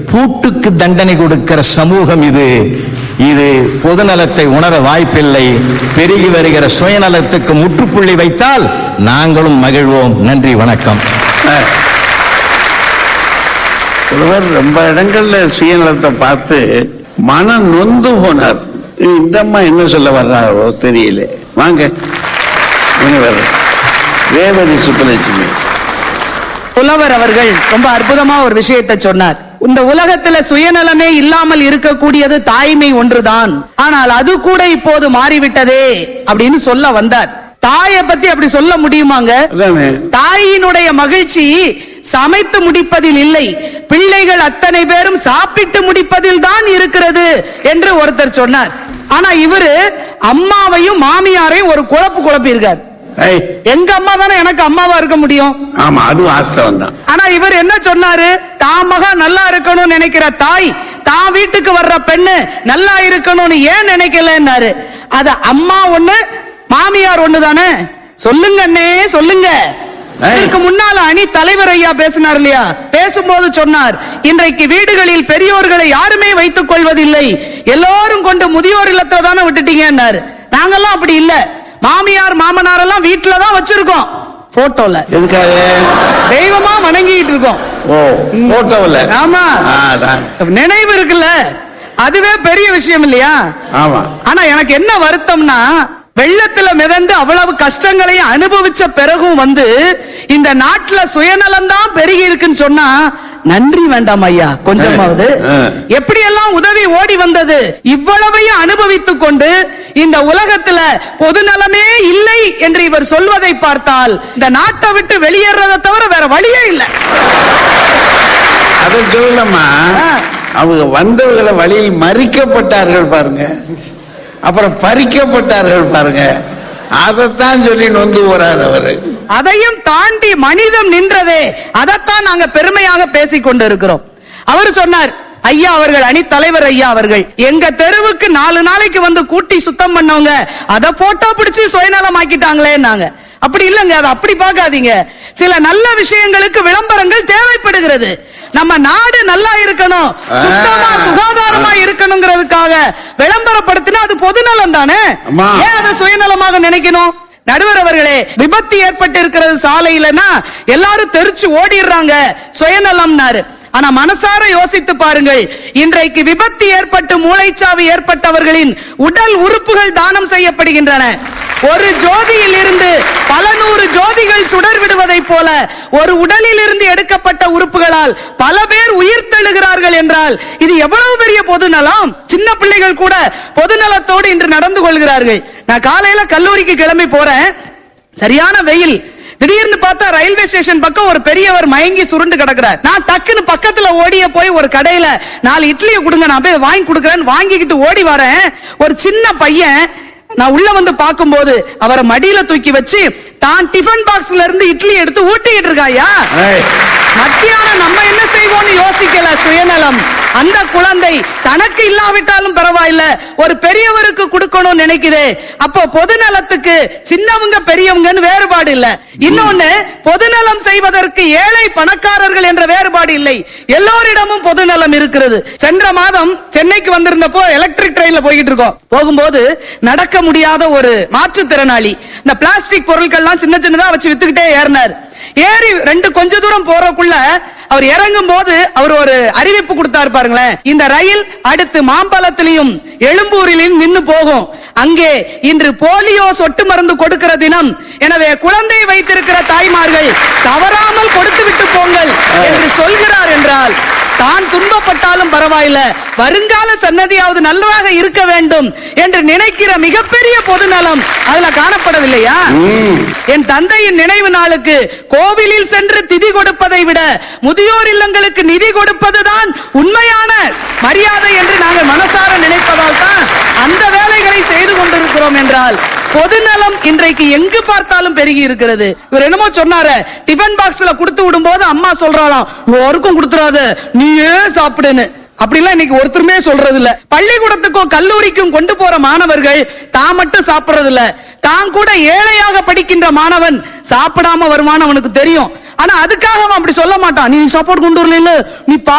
பூட்டுக்கு தண்டனை கொடுக்கிற சமூகம் இது இது பொதுநலத்தை உணர வாய்ப்பில்லை பெருகி வருகிற சுயநலத்துக்கு முற்றுப்புள்ளி வைத்தால் நாங்களும் மகிழ்வோம் நன்றி வணக்கம் ஒருவர் ரொம்ப இடங்கள்ல சுயநலத்தை பார்த்து மனம் நொந்து போனார் இந்த அம்மா என்ன சொல்ல வர்றாரோ தெரியல வாங்க முனிவர் ரேவதி சுப்பலட்சுமி புலவர் அவர்கள் ரொம்ப அற்புதமா ஒரு விஷயத்தை சொன்னார் இந்த உலகத்துல சுயநலமே இல்லாமல் இருக்கக்கூடியது தாய்மை ஒன்றுதான் ஆனால் அது கூட இப்போது மாறிவிட்டதே அப்படின்னு சொல்ல வந்தார் தாயை பத்தி அப்படி சொல்ல முடியுமாங்க அதானே தாயினுடைய மகிழ்ச்சி சமைத்து முடிப்பதில் இல்லை பிள்ளைகள் அத்தனை பேரும் சாப்பிட்டு முடிப்பதில் தான் இருக்கிறது என்று ஒருத்தர் சொன்னார் ஆனா இவரு அம்மாவையும் மாமியாரையும் ஒரு குழப்பு குழப்பியிருக்கார் ஏய், எங்க அம்மா தானே எனக்கு அம்மாவா இருக்க முடியும் ஆமா அது வாஸ்தவம் தான் ஆனா இவர் என்ன சொன்னாரு தான் மகன் நல்லா இருக்கணும்னு நினைக்கிற தாய் தான் வீட்டுக்கு வர்ற பெண்ணு நல்லா இருக்கணும்னு ஏன் நினைக்கலன்னாரு அது அம்மா ஒண்ணு மாமியார் ஒண்ணு தானே சொல்லுங்க அண்ணே சொல்லுங்க ஏய். இதற்கு முன்னால அணி தலைவர் ஐயா பேசினார் இல்லையா பேசும்போது சொன்னார் இன்றைக்கு வீடுகளில் பெரியோர்களை யாருமே வைத்துக் கொள்வதில்லை எல்லோரும் கொண்டு முதியோர் இல்லத்துல தானே விட்டுட்டீங்கன்னாரு நாங்கெல்லாம் அப்படி இல்ல மாமியார் மாமனார் எல்லாம் வீட்டுல தான் வச்சிருக்கோம் போட்டோல எதுக்காக தெய்வமா வணங்கிட்டு இருக்கோம் ஓ போட்டோவில் ஆமா அதான் நினைவு இருக்குல்ல அதுவே பெரிய விஷயம் இல்லையா ஆமா ஆனா எனக்கு என்ன வருத்தம்னா வெள்ளத்துல மிதந்து அவ்வளவு கஷ்டங்களையும் அனுபவிச்ச பிறகும் வந்து இந்த நாட்டுல சுயநலம் தான் பெருகி இருக்குன்னு சொன்னா நன்றி வேண்டாம் ஐயா கொஞ்சமாவது ஆ. எப்படியெல்லாம் உதவி ஓடி வந்தது இவ்வளவையும் அனுபவித்துக் கொண்டு இந்த உலகத்துல பொதுநலமே இல்லை என்று இவர் சொல்வதை பார்த்தால் இந்த நாட்டை விட்டு வெளியேறதை தவிர வேற வழியே இல்லை அதை சொல்லலம்மா ஆ. அவங்க வந்தவர்களை வழியில் மறிக்கப்பட்டார்கள் பாருங்க அப்புறம் பறிக்கப்பட்டார்கள் பாருங்க அதைத்தான் சொல்லி நொந்து போறார் அவரு அதையும் தாண்டி மனிதம் நின்றதே அதைத்தான் நாங்க பெருமையாக பேசிக் கொண்டிருக்கிறோம் அவர் சொன்னார் ஐயா அவர்கள் அணி தலைவர் ஐயா அவர்கள் எங்க தெருவுக்கு நாலு நாளைக்கு வந்து கூட்டி சுத்தம் பண்ணவங்க அத போட்டோ பிடிச்சு சுயநலமாக்கிட்டாங்களே நாங்க அப்படி இல்லைங்க அதை அப்படி பார்க்காதீங்க சில நல்ல விஷயங்களுக்கு விளம்பரங்கள் தேவைப்படுகிறது நம்ம நாடு நல்லா இருக்கணும் சுத்தமா சுகாதாரமா இருக்கணுங்கிறதுக்காக விளம்பரப்படுத்தினா அது பொதுநலம் தானே அம்மா. ஏன் அதை சுயநலமாக நினைக்கணும் நடுவர் அவர்களே விபத்து ஏற்பட்டு இருக்கிறது சாலையிலனா எல்லாரும் தெரிச்சு ஓடிடுறாங்க சுயநலம்னாரு ஆனா மனசார யோசித்து பாருங்கள் இன்றைக்கு விபத்து ஏற்பட்டு மூளைச்சாவு ஏற்பட்டவர்களின் உடல் உறுப்புகள் தானம் செய்யப்படுகின்றன ஒரு ஜோதியில் இருந்து பல நூறு ஜோதிகள் சுடர் விடுவதைப் போல ஒரு உடலில் இருந்து எடுக்கப்பட்ட உறுப்புகளால் பல பேர் உயிர் தழுகிறார்கள் என்றால் இது எவ்வளவு பெரிய பொதுநலம் சின்ன பிள்ளைகள் கூட பொதுநலத்தோடு இன்று நடந்து கொள்கிறார்கள் நான் காலையில கல்லூரிக்கு கிளம்பி போறேன் சரியான வெயில் திடீர்னு பார்த்தா ரயில்வே ஸ்டேஷன் பக்கம் ஒரு பெரியவர் மயங்கி சுருண்டு கிடக்குறார் நான் டக்குன்னு பக்கத்துல ஓடிய போய் ஒரு கடையில நாலு இட்லியை கொடுங்க நான் போய் வாங்கி கொடுக்கறேன் வாங்கிக்கிட்டு ஓடி வரேன் ஒரு சின்ன பையன் நான் உள்ள வந்து பார்க்கும்போது அவரை மடியில தூக்கி வச்சு தான் டிஃபன் பாக்ஸ்ல இருந்து இட்லி எடுத்து ஊட்டிக்கிட்டு இருக்காயா ஏய், மத்தியானம் நம்ம என்ன செய்வோம்னு யோசிக்கல சுயநலம் அந்த குழந்தை தனக்கு இல்லாவிட்டாலும் பரவாயில்ல ஒரு பெரியவருக்கு கொடுக்கணும்னு நினைக்குது அப்போ பொதுநலத்துக்கு சின்னவங்க பெரியவங்கன்னு வேறுபாடு இல்ல இன்னொன்னு பொதுநலம் செய்வதற்கு ஏழை பணக்காரர்கள் என்ற வேறுபாடு இல்லை எல்லோரிடமும் பொதுநலம் இருக்கிறது சென்ற மாதம் சென்னைக்கு வந்திருந்தப்போ எலக்ட்ரிக் ட்ரெயின்ல போய்கிட்டு இருக்கோம் போகும்போது நடக்க முடியாத ஒரு மாற்றுத்திறனாளி இந்த பிளாஸ்டிக் பொருட்கள்லாம் சின்ன சின்னதா வச்சு வித்துக்கிட்டே ஏறினார் ஏறி ரெண்டு கொஞ்ச தூரம் போறக்குள்ள அவர் இறங்கும் போது அவர் ஒரு அறிவிப்பு கொடுத்தாரு பாருங்களேன் இந்த ரயில் அடுத்து மாம்பழத்திலையும் எழும்பூரிலும் நின்னு போகும் அங்கே இன்று போலியோ சொட்டு மருந்து கொடுக்கிற தினம் எனவே குழந்தை வைத்திருக்கிற தாய்மார்கள் தவறாமல் கொடுத்து விட்டு போங்கள் என்று சொல்கிறார் என்றால் தான் துன்பப்பட்டாலும் பரவாயில்ல வருங்கால சன்னதியாவது நல்லதாக இருக்க வேண்டும் என்று நினைக்கிற மிகப்பெரிய பொதுநலம் அதுல காணப்படவில்லையா என் தந்தையின் நினைவு நாளுக்கு கோவிலில் சென்று திதி கொடுப்பதை விட முதியோர் இல்லங்களுக்கு நிதி கொடுப்பதுதான் உண்மையான மரியாதை என்று நாங்கள் மனசார நினைப்பதால் தான் அந்த வேலைகளை செய்து கொண்டிருக்கிறோம் என்றால் பொதுநலம் இன்றைக்கு எங்கு பார்த்தாலும் பெருகி இருக்கிறது இவர் என்னமோ சொன்னாரு டிஃபன் பாக்ஸ்ல கொடுத்து விடும்போது அம்மா சொல்றாளாம் யாருக்கும் கொடுத்துறாத நீயே சாப்பிடுன்னு அப்படிலாம் இன்னைக்கு ஒருத்தருமே சொல்றது இல்ல பள்ளிக்கூடத்துக்கும் கல்லூரிக்கும் கொண்டு போற மாணவர்கள் தான் மட்டும் சாப்பிடுறது இல்ல தான் கூட ஏழையாக படிக்கின்ற மாணவன் சாப்பிடாம வருமானம் அவனுக்கு தெரியும் ஆனா அதுக்காக அவன் அப்படி சொல்ல மாட்டான் நீ சாப்பாடு கொண்டு வரல நீ பாவம் இல்ல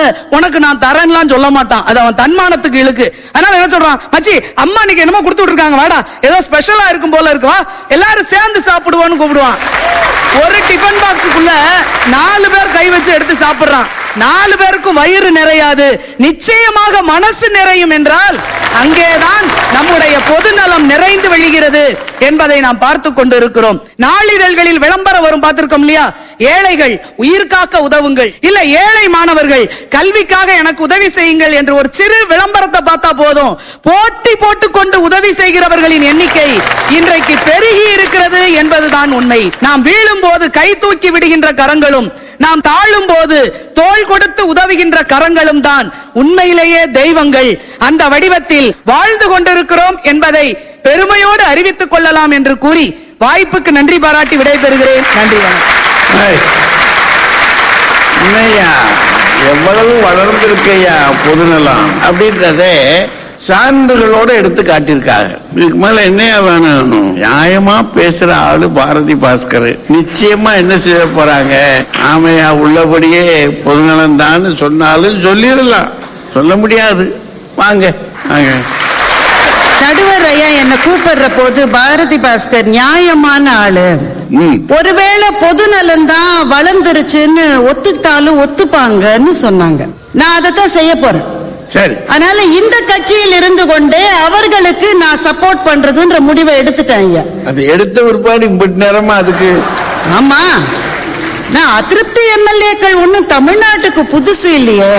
உனக்கு நான் தரேன்லாம் சொல்ல மாட்டான் அது அவன் தன்மானத்துக்கு இழுக்கு அதனால என்ன சொல்றான் மச்சி அம்மா இன்னைக்கு என்னமோ கொடுத்து விட்டுருக்காங்க வாடா ஏதோ ஸ்பெஷலா இருக்கும் போல இருக்கு வா எல்லாரும் சேர்ந்து சாப்பிடுவோன்னு கூப்பிடுவான் ஒரு டிபன் பாக்ஸுக்குள்ள நாலு பேர் கை வச்சு எடுத்து சாப்பிடுறான் நாலு பேருக்கும் வயிறு நிறையாது நிச்சயமாக மனசு நிறையும் என்றால் அங்கேதான் நம்முடைய பொதுநலம் நிறைந்து வெளிகிறது என்பதை நாம் பார்த்து கொண்டிருக்கிறோம் நாளிதழ்களில் விளம்பரம் வரும் பார்த்திருக்கோம் இல்லையா ஏழைகள் உயிர் காக்க உதவுங்கள் இல்ல ஏழை மாணவர்கள் கல்விக்காக எனக்கு உதவி செய்யுங்கள் என்று ஒரு சிறு விளம்பரத்தை பார்த்தா போதும் போட்டி போட்டுக்கொண்டு உதவி செய்கிறவர்களின் எண்ணிக்கை இன்றைக்கு பெருகி இருக்கிறது என்பதுதான் உண்மை நாம் வீழும் போது கை தூக்கி விடுகின்ற கரங்களும் நாம் தாழும் போது தோள் கொடுத்து உதவுகின்ற கரங்களும் தான் உண்மையிலேயே தெய்வங்கள் அந்த வடிவத்தில் வாழ்ந்து கொண்டிருக்கிறோம் என்பதை பெருமையோடு அறிவித்துக் கொள்ளலாம் என்று கூறி வாய்ப்புக்கு நன்றி பாராட்டி விடைபெறுகிறேன் நன்றி வணக்கம் ஏய், என்னய்யா எவ்வளவு வளர்ந்திருக்கையா பொதுநலம் அப்படின்றதே சான்றுகளோட எடுத்து காட்டியிருக்காங்க இதுக்கு மேல என்னையா வேணும் நியாயமா பேசுற ஆளு பாரதி பாஸ்கர் நிச்சயமா என்ன செய்ய போறாங்க ஆமையா உள்ளபடியே பொதுநலம் தான் சொன்னாலும் சொல்லிடலாம் சொல்ல முடியாது வாங்க வாங்க நடுவர் ஐயா என்ன கூப்பிடுற போது பாரதி பாஸ்கர் நியாயமான ஆளு ம் ஒருவேளை பொது நலன் தான் வளர்ந்துருச்சுன்னு ஒத்துக்கிட்டாலும் ஒத்துப்பாங்கன்னு சொன்னாங்க நான் அதைத்தான் செய்ய போறேன் சரி அதனால இந்த கட்சியில் இருந்து கொண்டே அவர்களுக்கு நான் சப்போர்ட் பண்றதுன்ற முடிவை எடுத்துட்டேன் ஐயா அது எடுத்த பிற்பாடு இம்பிட்டு நேரமா அதுக்கு ஆமா நான் அதிருப்தி எம்எல்ஏக்கள் ஒண்ணும் தமிழ்நாட்டுக்கு புதுசு இல்லையே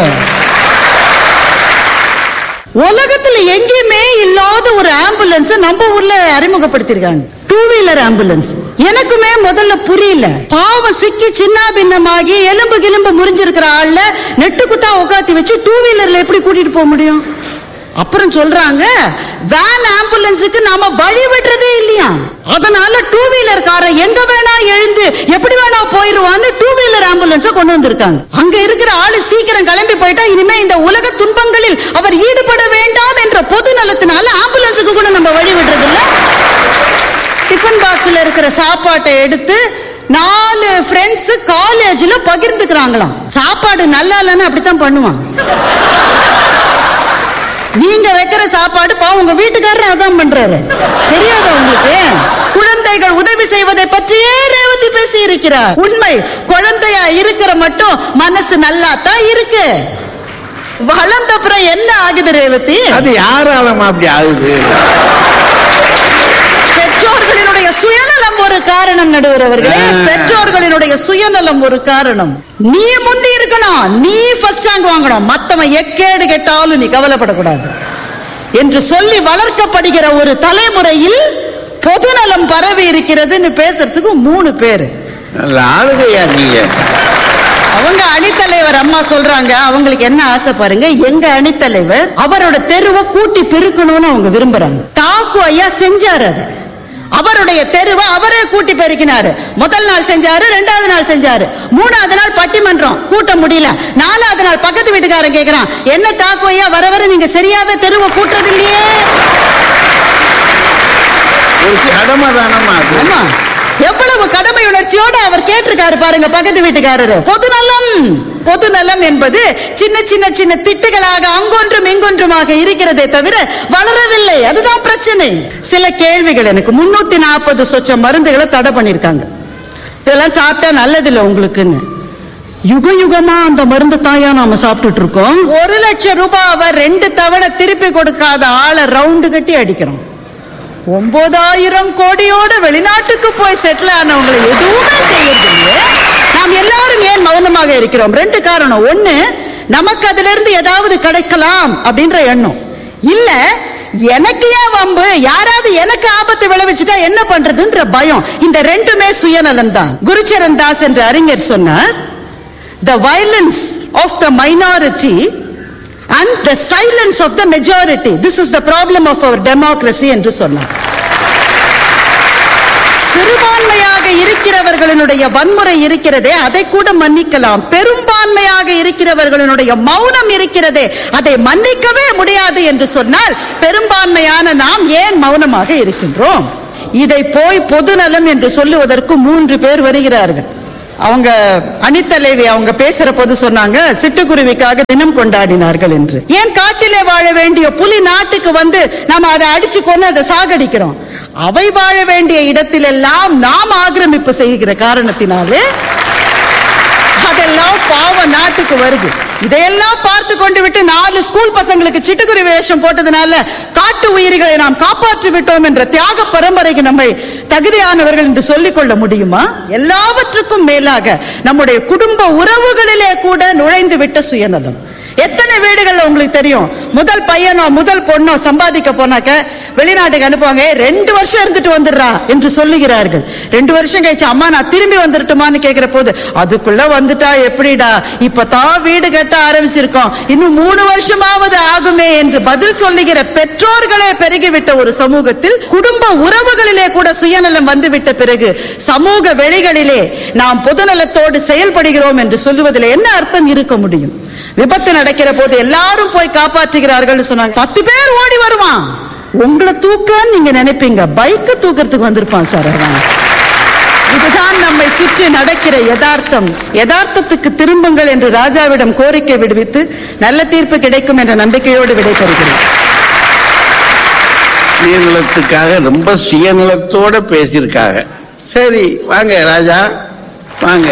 உலகத்துல எங்கேயுமே இல்லாத ஒரு ஆம்புலன்ஸ் நம்ம ஊர்ல அறிமுகப்படுத்திருக்காங்க டூ வீலர் ஆம்புலன்ஸ் எனக்குமே முதல்ல புரியல பாவம் சிக்கி சின்ன பின்னமாகி எலும்பு கிலும்பு முறிஞ்சிருக்கிற ஆள்ல நெட்டு குத்தா உட்காத்தி வச்சு டூ வீலர்ல எப்படி கூட்டிட்டு போக முடியும் அப்புறம் சொல்றாங்க வேன் ஆம்புலன்ஸுக்கு நாம வழி விடுறதே இல்லையா அதனால டூ வீலர் காரை எங்க வேணா எழுந்து எப்படி வேணா போயிருவான்னு டூ வீலர் ஆம்புலன்ஸ கொண்டு வந்திருக்காங்க அங்க இருக்கிற ஆளு சீக்கிரம் கிளம்பி போயிட்டா இனிமே இந்த உலக துன்பங்களில் அவர் ஈடுபட வேண்டாம் என்ற பொது நலத்தினால ஆம்புலன்ஸுக்கு கூட நம்ம வழி விடுறது இல்ல டிஃபன் பாக்ஸ்ல இருக்கிற சாப்பாட்டை எடுத்து நாலு ஃப்ரெண்ட்ஸ் காலேஜ்ல பகிர்ந்துக்கிறாங்களாம் சாப்பாடு நல்லா இல்லைன்னு அப்படித்தான் பண்ணுவான் நீங்க வைக்கிற சாப்பாடு பாவம் உங்க வீட்டுக்காரர் அதான் பண்றாரு தெரியாதா உங்களுக்கு குழந்தைகள் உதவி செய்வதை பற்றியே ரேவதி பேசி இருக்கிறார் உண்மை குழந்தையா இருக்கிற மட்டும் மனசு நல்லா தான் இருக்கு வளர்ந்த அப்புறம் என்ன ஆகுது ரேவதி அது யாராலமா அப்படி ஆகுது பெற்றோர்களினுடைய சுயநலம் ஒரு காரணம் நடுவர் அவர்களே ஆ. பெற்றோர்களினுடைய சுயநலம் ஒரு காரணம் நீ முந்தி இருக்கணும் நீ ஃபர்ஸ்ட் ரேங்க் வாங்கணும் மத்தவன் எக்கேடு கெட்டாலும் நீ கவலைப்படக்கூடாது என்று சொல்லி வளர்க்கப்படுகிற ஒரு தலைமுறையில் பொதுநலம் பரவி இருக்கிறதுன்னு பேசுறதுக்கு மூணு பேரு நல்ல ஆளுகையா நீங்க அவங்க அணித்தலைவர் அம்மா சொல்றாங்க அவங்களுக்கு என்ன ஆசை பாருங்க எங்க அணித்தலைவர் அவரோட தெருவை கூட்டி பெருக்கணும்னு அவங்க விரும்புறாங்க தாக்கு ஐயா செஞ்சாரு அது அவருடைய தெருவை அவரே கூட்டி பெருக்கினாரு முதல் நாள் செஞ்சாரு ரெண்டாவது நாள் செஞ்சாரு மூணாவது நாள் பட்டிமன்றம் கூட்ட முடியல நாலாவது நாள் பக்கத்து வீட்டுக்காரன் கேக்குறான் என்ன தாக்கு ஐயா வர வர நீங்க சரியாவே தெருவை கூட்டுறது இல்லையே ஒரு கடமை தானமா அது ஆமா எவ்வளவு கடமை உணர்ச்சியோட அவர் கேட்டிருக்காரு பாருங்க பக்கத்து வீட்டுக்காரரு பொதுநலம் பொதுநலம் என்பது சின்ன சின்ன சின்ன திட்டுகளாக அங்கொன்றும் இங்கொன்றுமாக இருக்கிறதே தவிர வளரவில்லை அதுதான் பிரச்சனை சில கேள்விகள் எனக்கு முன்னூத்தி நாற்பது சொச்ச மருந்துகளை தடை பண்ணிருக்காங்க இதெல்லாம் சாப்பிட்டா நல்லதில்லை உங்களுக்குன்னு யுக யுகமா அந்த மருந்து தாயா நாம சாப்பிட்டுட்டு இருக்கோம் ஒரு லட்சம் ரூபாவை ரெண்டு தவணை திருப்பி கொடுக்காத ஆளை ரவுண்டு கட்டி அடிக்கிறோம் ஒன்பதாயிரம் கோடியோட வெளிநாட்டுக்கு போய் செட்டில் ஆனவங்களை எதுவுமே செய்யறதில்லையே நாம் எல்லாரும் ஏன் மௌனமாக இருக்கிறோம் ரெண்டு காரணம் ஒண்ணு நமக்கு அதுல இருந்து ஏதாவது கிடைக்கலாம் அப்படின்ற எண்ணம் இல்ல எனக்கு ஏன் வம்பு யாராவது எனக்கு ஆபத்து விளைவிச்சுட்டா என்ன பண்றதுன்ற பயம் இந்த ரெண்டுமே சுயநலம் தான் குருச்சரன் தாஸ் என்ற அறிஞர் சொன்னார் the violence of the minority and the silence of the majority. This is the problem of our democracy என்று சொன்னார் சிறுபான்மையாக இருக்கிறவர்களினுடைய வன்முறை இருக்கிறதே அதை கூட மன்னிக்கலாம் பெரும்பான்மையாக இருக்கிறவர்களினுடைய மௌனம் இருக்கிறதே அதை மன்னிக்கவே முடியாது என்று சொன்னால் பெரும்பான்மையான நாம் ஏன் மௌனமாக இருக்கின்றோம் இதை போய் பொதுநலம் என்று சொல்லுவதற்கு மூன்று பேர் வருகிறார்கள் அவங்க அணித்தலைவி அவங்க பேசுற போது சொன்னாங்க சிட்டுக்குருவிக்காக தினம் கொண்டாடினார்கள் என்று ஏன் காட்டிலே வாழ வேண்டிய புலி நாட்டுக்கு வந்து நாம அதை அடிச்சு கொண்டு அதை சாகடிக்கிறோம் அவை வாழ வேண்டிய இடத்திலெல்லாம் நாம் ஆக்கிரமிப்பு செய்கிற காரணத்தினாலே அதெல்லாம் பாவம் நாட்டுக்கு வருது இதையெல்லாம் பார்த்து கொண்டு விட்டு நாலு ஸ்கூல் பசங்களுக்கு சிட்டுக்குருவி வேஷம் போட்டதுனால காட்டு உயிர்களை நாம் காப்பாற்றி விட்டோம் என்ற தியாக பரம்பரைக்கு நம்மை தகுதியானவர்கள் என்று சொல்லிக் கொள்ள முடியுமா எல்லாவற்றுக்கும் மேலாக நம்முடைய குடும்ப உறவுகளிலே கூட நுழைந்து விட்ட சுயநலம் எத்தனை வீடுகள்ல உங்களுக்கு தெரியும் முதல் பையனோ முதல் பொண்ணோ சம்பாதிக்க போனாக்க வெளிநாட்டுக்கு அனுப்புவாங்க "ஏய், ரெண்டு வருஷம் இருந்துட்டு வந்துடுறா என்று சொல்லுகிறார்கள் ரெண்டு வருஷம் கழிச்சு அம்மா நான் திரும்பி வந்துருட்டுமான்னு கேக்குற போது அதுக்குள்ள வந்துட்டா எப்படிடா இப்பதான் வீடு கட்ட ஆரம்பிச்சிருக்கோம் இன்னும் மூணு வருஷமாவது ஆகுமே என்று பதில் சொல்லுகிற பெற்றோர்களே பெருகிவிட்ட ஒரு சமூகத்தில் குடும்ப உறவுகளிலே கூட சுயநலம் வந்துவிட்ட பிறகு சமூக வெளிகளிலே நாம் பொதுநலத்தோடு செயல்படுகிறோம் என்று சொல்லுவதில் என்ன அர்த்தம் இருக்க முடியும் விபத்து நடக்கிற போது எல்லாரும் போய் காப்பாற்றுகிறார்கள் சொன்னாங்க பத்து பேர் ஓடி வருவான் உங்களை தூக்க நீங்க நினைப்பீங்க பைக்க தூக்கிறதுக்கு வந்திருப்பான் சார் அவன் இதுதான் நம்மை சுற்றி நடக்கிற யதார்த்தம் யதார்த்தத்துக்கு திரும்புங்கள் என்று ராஜாவிடம் கோரிக்கை விடுவித்து நல்ல தீர்ப்பு கிடைக்கும் என்ற நம்பிக்கையோடு விடைபெறுகிறேன் சுயநலத்துக்காக ரொம்ப சுயநலத்தோட பேசியிருக்காங்க சரி வாங்க ராஜா வாங்க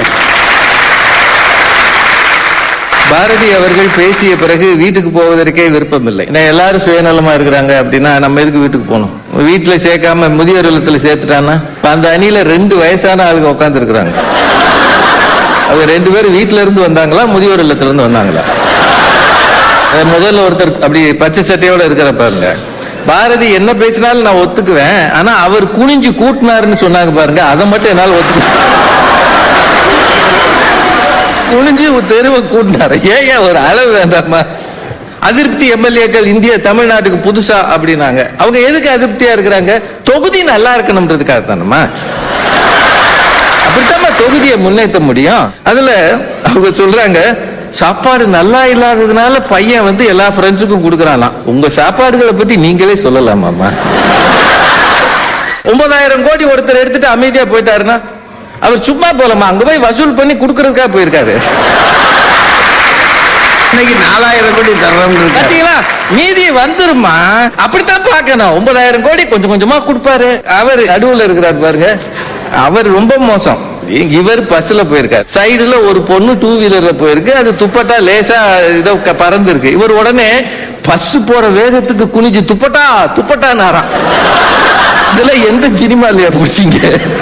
பாரதி அவர்கள் பேசிய பிறகு வீட்டுக்கு போவதற்கே விருப்பம் இல்லை ஏன்னா எல்லாரும் சுயநலமா இருக்கிறாங்க அப்படின்னா நம்ம எதுக்கு வீட்டுக்கு போகணும் வீட்டுல சேர்க்காம முதியோர் இல்லத்துல சேர்த்துட்டான்னா இப்ப அந்த அணியில ரெண்டு வயசான ஆளுங்க உட்கார்ந்து இருக்கிறாங்க அவங்க ரெண்டு பேரும் வீட்டுல இருந்து வந்தாங்களா முதியோர் இல்லத்துல இருந்து வந்தாங்களா அது முதல்ல ஒருத்தர் அப்படி பச்சை சட்டையோட இருக்கிற பாருங்க பாரதி என்ன பேசினாலும் நான் ஒத்துக்குவேன் ஆனா அவர் குனிஞ்சு கூட்டினாருன்னு சொன்னாங்க பாருங்க அதை மட்டும் என்னால ஒத்துக்க குனிஞ்சு ஒரு தெருவை கூட்டினாரு ஏன் ஏன் ஒரு அளவு வேண்டாமா அதிருப்தி எம்எல்ஏக்கள் இந்திய தமிழ்நாட்டுக்கு புதுசா அப்படின்னாங்க அவங்க எதுக்கு அதிருப்தியா இருக்கிறாங்க தொகுதி நல்லா இருக்கணும்ன்றதுக்காக தானம்மா அப்படித்தாம்மா தொகுதியை முன்னேற்ற முடியும் அதுல அவங்க சொல்றாங்க சாப்பாடு நல்லா இல்லாததுனால பையன் வந்து எல்லா ஃப்ரெண்ட்ஸுக்கும் கொடுக்கறானாம் உங்க சாப்பாடுகளை பத்தி நீங்களே சொல்லலாமாமா ஒன்பதாயிரம் கோடி ஒருத்தர் எடுத்துட்டு அமைதியா போயிட்டாருன்னா அவர் சும்மா போலமா அங்க போய் வசூல் பண்ணி கொடுக்கறதுக்காக போயிருக்காரு இன்னைக்கு நாலாயிரம் கோடி தர்றோம்னு இருக்காரு பாத்தீங்களா மீதி வந்துருமா அப்படித்தான் பார்க்கணும் ஒன்பதாயிரம் கோடி கொஞ்சம் கொஞ்சமா கொடுப்பாரு அவர் நடுவுல இருக்கிறார் பாருங்க அவர் ரொம்ப மோசம் இவர் பஸ்ல போயிருக்காரு சைடுல ஒரு பொண்ணு டூ வீலர்ல போயிருக்கு அது துப்பட்டா லேசா இதோ க- பறந்திருக்கு இவர் உடனே பஸ் போற வேகத்துக்கு குனிஞ்சு துப்பட்டா துப்பட்டா நாராம் இதுல எந்த சினிமாலயா பிடிச்சிங்க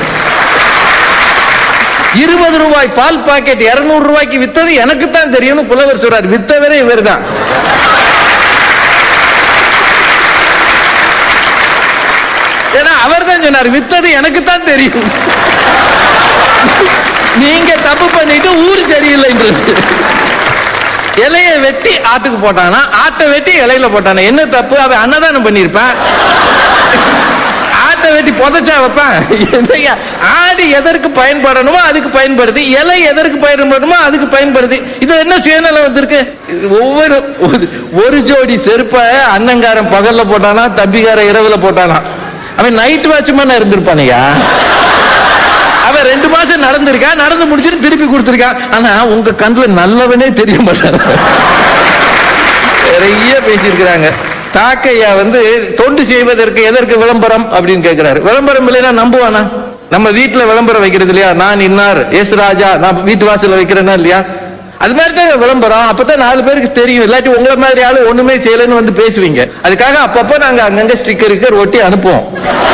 இருபது ரூபாய் பால் பாக்கெட் இருநூறு ரூபாய்க்கு வித்தது எனக்கு தான் தெரியும்னு புலவர் சொல்றார் வித்தவரே இவர் தான் ஏன்னா அவர் தான் சொன்னார் வித்தது எனக்கு தான் தெரியும் நீங்க தப்பு பண்ணிட்டு ஊர் சரியில்லைன்றது இலைய வெட்டி ஆத்துக்கு போட்டானா ஆட்டை வெட்டி இலையில போட்டானா என்ன தப்பு அவன் அன்னதானம் பண்ணிருப்பான் ஆட்டை வெட்டி புதைச்சா வைப்பான் என்னய்யா, ஆடு எதற்கு பயன்படணுமோ அதுக்கு பயன்படுது இலை எதற்கு பயன்படணுமோ அதுக்கு பயன்படுது இதுல என்ன சுயநலம் வந்திருக்கு இது ஒவ்வொரு ஒரு- ஒரு ஜோடி செருப்ப அண்ணங்காரன் பகல்ல போட்டானா தம்பிக்காரன் இரவுல போட்டானா அவன் நைட் வாட்ச்மேனா இருந்திருப்பானையா அவன் ரெண்டு மாசம் நடந்திருக்கான் நடந்து முடிச்சுட்டு திருப்பி கொடுத்திருக்கான் ஆனா உங்க கண்ணுல நல்லவனே தெரிய மாட்டான் நிறைய பேசியிருக்கிறாங்க தாக்கையா வந்து தொண்டு செய்வதற்கு எதற்கு விளம்பரம் அப்படின்னு கேட்கிறாரு விளம்பரம் இல்லைன்னா நம்புவானா நம்ம வீட்டுல விளம்பரம் வைக்கிறது இல்லையா நான் இன்னார் எஸ் ராஜா நான் வீட்டு வாசல்ல வைக்கிறேன்னா இல்லையா அது மாதிரி தான் விளம்பரம் அப்பதான் நாலு பேருக்கு தெரியும் இல்லாட்டி உங்களை மாதிரி ஆளு ஒண்ணுமே செய்யலைன்னு வந்து பேசுவீங்க அதுக்காக அப்பப்போ நாங்க அங்கங்க ஸ்டிக்கருக்கு ஒட்டி அனுப்புவோம்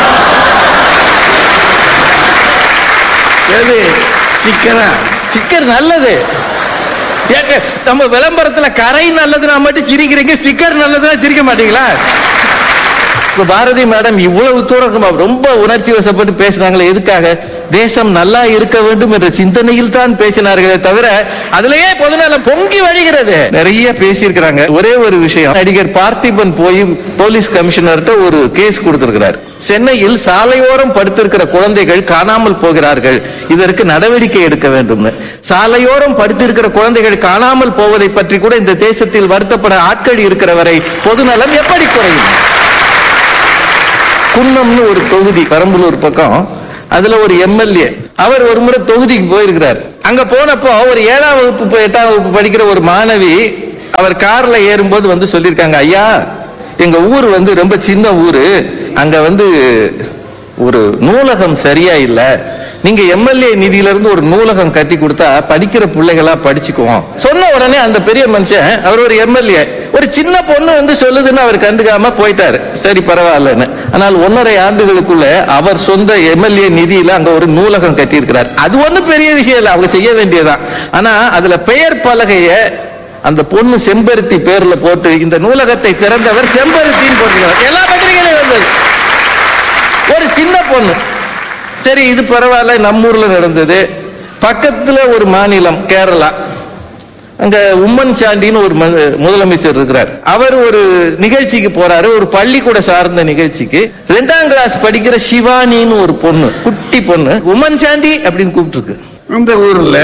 எது சிக்கரா ஸ்டிக்கர் நல்லது ஏங்க, நம்ம விளம்பரத்துல கரை நல்லதுன்னா மட்டும் சிரிக்கிறீங்க ஸ்டிக்கர் நல்லதுன்னா சிரிக்க மாட்டீங்களா இப்ப பாரதி மேடம் இவ்வளவு தூரம் ரொம்ப உணர்ச்சி வசப்பட்டு பேசுனாங்களே எதுக்காக தேசம் நல்லா இருக்க வேண்டும் என்ற சிந்தனையில் தான் பேசினார்களே தவிர அதுலயே பொதுநலம் பொங்கி வழிகிறது நிறைய பேசியிருக்கிறாங்க ஒரே ஒரு விஷயம் நடிகர் பார்த்திபன் போய் போலீஸ் கமிஷனர்கிட்ட ஒரு கேஸ் கொடுத்திருக்கிறார் சென்னையில் சாலையோரம் படுத்திருக்கிற குழந்தைகள் காணாமல் போகிறார்கள் இதற்கு நடவடிக்கை எடுக்க வேண்டும்னு சாலையோரம் படுத்திருக்கிற குழந்தைகள் காணாமல் போவதை பற்றி கூட இந்த தேசத்தில் வருத்தப்பட ஆட்கள் இருக்கிற வரை பொதுநலம் எப்படி குறையும் குன்னம்னு ஒரு தொகுதி பெரம்பலூர் பக்கம் அதுல ஒரு எம்எல்ஏ அவர் ஒரு முறை தொகுதிக்கு போயிருக்கிறார் அங்க போனப்போ ஒரு ஏழாம் வகுப்பு ப- எட்டாம் வகுப்பு படிக்கிற ஒரு மாணவி அவர் கார்ல ஏறும்போது வந்து சொல்லியிருக்காங்க ஐயா எங்க ஊர் வந்து ரொம்ப சின்ன ஊரு அங்க வந்து ஒரு நூலகம் சரியா இல்ல நீங்க எம்எல்ஏ நிதியில இருந்து ஒரு நூலகம் கட்டி கொடுத்தா படிக்கிற பிள்ளைகளா படிச்சுக்குவோம் சொன்ன உடனே அந்த பெரிய மனுஷன் அவர் ஒரு எம்எல்ஏ ஒரு சின்ன பொண்ணு வந்து சொல்லுதுன்னு அவர் கண்டுக்காம போயிட்டாரு சரி பரவாயில்லன்னு ஆனால் ஒன்றரை ஆண்டுகளுக்குள்ள அவர் சொந்த எம்எல்ஏ நிதியில அங்க ஒரு நூலகம் கட்டி இருக்கிறார் அது ஒண்ணும் பெரிய விஷயம் இல்லை அவங்க செய்ய வேண்டியதுதான் ஆனா அதுல பெயர் பலகைய அந்த பொண்ணு செம்பருத்தி பேர்ல போட்டு இந்த நூலகத்தை திறந்தவர் செம்பருத்தின்னு போட்டுக்கிறார் எல்லா பத்திரிகையிலும் வந்தது ஒரு சின்ன பொண்ணு சரி இது பரவாயில்ல நம்ம ஊர்ல நடந்தது பக்கத்துல ஒரு மாநிலம் கேரளா அங்க உம்மன் சாண்டின்னு ஒரு ம- முதலமைச்சர் இருக்கிறார் அவர் ஒரு நிகழ்ச்சிக்கு போறாரு ஒரு பள்ளிக்கூட சார்ந்த நிகழ்ச்சிக்கு ரெண்டாம் கிளாஸ் படிக்கிற சிவானின்னு ஒரு பொண்ணு குட்டி பொண்ணு உம்மன் சாண்டி அப்படின்னு கூப்பிட்டு இருக்கு அந்த ஊர்ல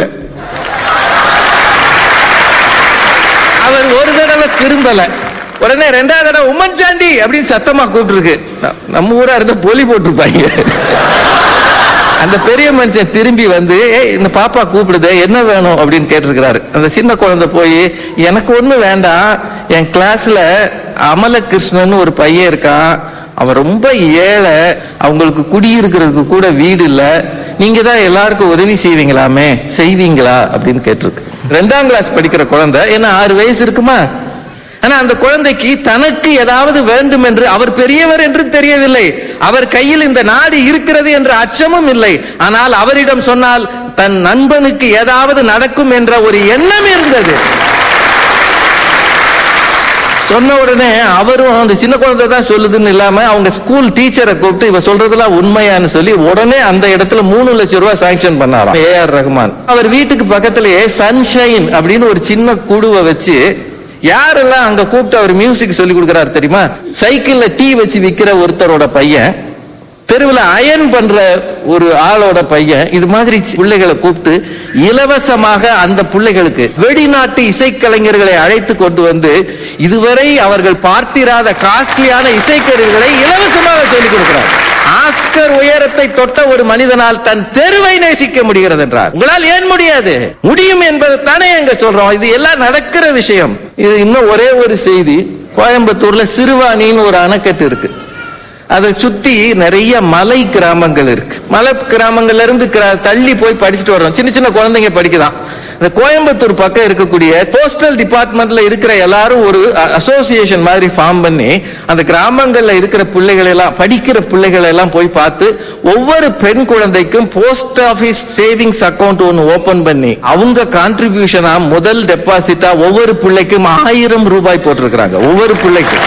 அவர் ஒரு தடவை திரும்பல உடனே ரெண்டாவது தடவை உம்மன் சாண்டி அப்படின்னு சத்தமா கூப்பிட்டுருக்கு ந- நம்ம ஊரா இருந்தா போலி போட்டிருப்பாங்க அந்த பெரிய மனுஷன் திரும்பி வந்து "ஏய், இந்த பாப்பா கூப்பிடுது என்ன வேணும் அப்படின்னு கேட்டிருக்கிறாரு அந்த சின்ன குழந்தை போய் எனக்கு ஒண்ணு வேண்டாம் என் கிளாஸ்ல அமலகிருஷ்ணன் ஒரு பையன் இருக்கான் அவன் ரொம்ப ஏழை அவங்களுக்கு குடியிருக்கிறதுக்கு கூட வீடு இல்ல நீங்க தான் எல்லாருக்கும் உதவி செய்வீங்களாமே செய்வீங்களா அப்படின்னு கேட்டிருக்கு ரெண்டாம் கிளாஸ் படிக்கிற குழந்தை என்ன ஆறு வயசு இருக்குமா ஆனா அந்த குழந்தைக்கு தனக்கு ஏதாவது வேண்டும் என்று அவர் பெரியவர் என்று தெரியவில்லை அவர் கையில் இந்த நாடு இருக்கிறது என்ற அச்சமும் இல்லை ஆனால் அவரிடம் சொன்னால் தன் நண்பனுக்கு ஏதாவது நடக்கும் என்ற ஒரு எண்ணம் இருந்தது சொன்ன உடனே அவரும் அந்த சின்ன குழந்தை தான் சொல்லுதுன்னு இல்லாம அவங்க ஸ்கூல் டீச்சரை கூப்பிட்டு இவ சொல்றதெல்லாம் உண்மையான்னு சொல்லி உடனே அந்த இடத்துல மூணு லட்சம் ரூபாய் சாங்ஷன் பண்ணாராம் ஏ ஆர் ரஹ்மான் அவர் வீட்டுக்கு பக்கத்திலேயே சன்ஷைன் அப்படின்னு ஒரு சின்ன குடுவை வச்சு யாரெல்லாம் அங்க கூப்பிட்டு அவர் மியூசிக் சொல்லி கொடுக்கறாரு தெரியுமா சைக்கிள்ல டீ வச்சு விக்கிற ஒருத்தரோட பையன் தெருவில் அயன் பண்ற ஒரு ஆளோட பையன் இது மாதிரி சி- பிள்ளைகளை கூப்பிட்டு இலவசமாக அந்த பிள்ளைகளுக்கு வெளிநாட்டு இசைக்கலைஞர்களை அழைத்து கொண்டு வந்து இதுவரை அவர்கள் பார்த்திராத காஸ்ட்லியான இசைக்கருவிகளை இலவசமாக சொல்லிக் கொடுக்கிறார் ஆஸ்கர் உயரத்தை தொட்ட ஒரு மனிதனால் தன் தெருவை நேசிக்க முடிகிறது என்றார் உங்களால் ஏன் முடியாது முடியும் என்பதை தானே எங்க சொல்றோம் இது எல்லாம் நடக்கிற விஷயம் இது இன்னும் ஒரே ஒரு செய்தி கோயம்புத்தூர்ல சிறுவாணின்னு ஒரு அணைக்கட்டு இருக்கு அதை சுத்தி நிறைய மலை கிராமங்கள் இருக்கு மலை கிராமங்கள்ல இருந்து கிரா- தள்ளி போய் படிச்சுட்டு வர்றோம் சின்ன சின்ன குழந்தைங்க படிக்கலாம் இந்த கோயம்புத்தூர் பக்கம் இருக்கக்கூடிய போஸ்டல் டிபார்ட்மெண்ட்ல இருக்கிற எல்லாரும் ஒரு அசோசியேஷன் மாதிரி ஃபார்ம் பண்ணி அந்த கிராமங்கள்ல இருக்கிற பிள்ளைகளை எல்லாம் படிக்கிற பிள்ளைகளை எல்லாம் போய் பார்த்து ஒவ்வொரு பெண் குழந்தைக்கும் போஸ்ட் ஆபீஸ் சேவிங்ஸ் அக்கவுண்ட் ஒன்னு ஓபன் பண்ணி அவங்க கான்ட்ரிபியூஷனா முதல் டெபாசிட்டா ஒவ்வொரு பிள்ளைக்கும் ஆயிரம் ரூபாய் போட்டிருக்கிறாங்க ஒவ்வொரு பிள்ளைக்கும்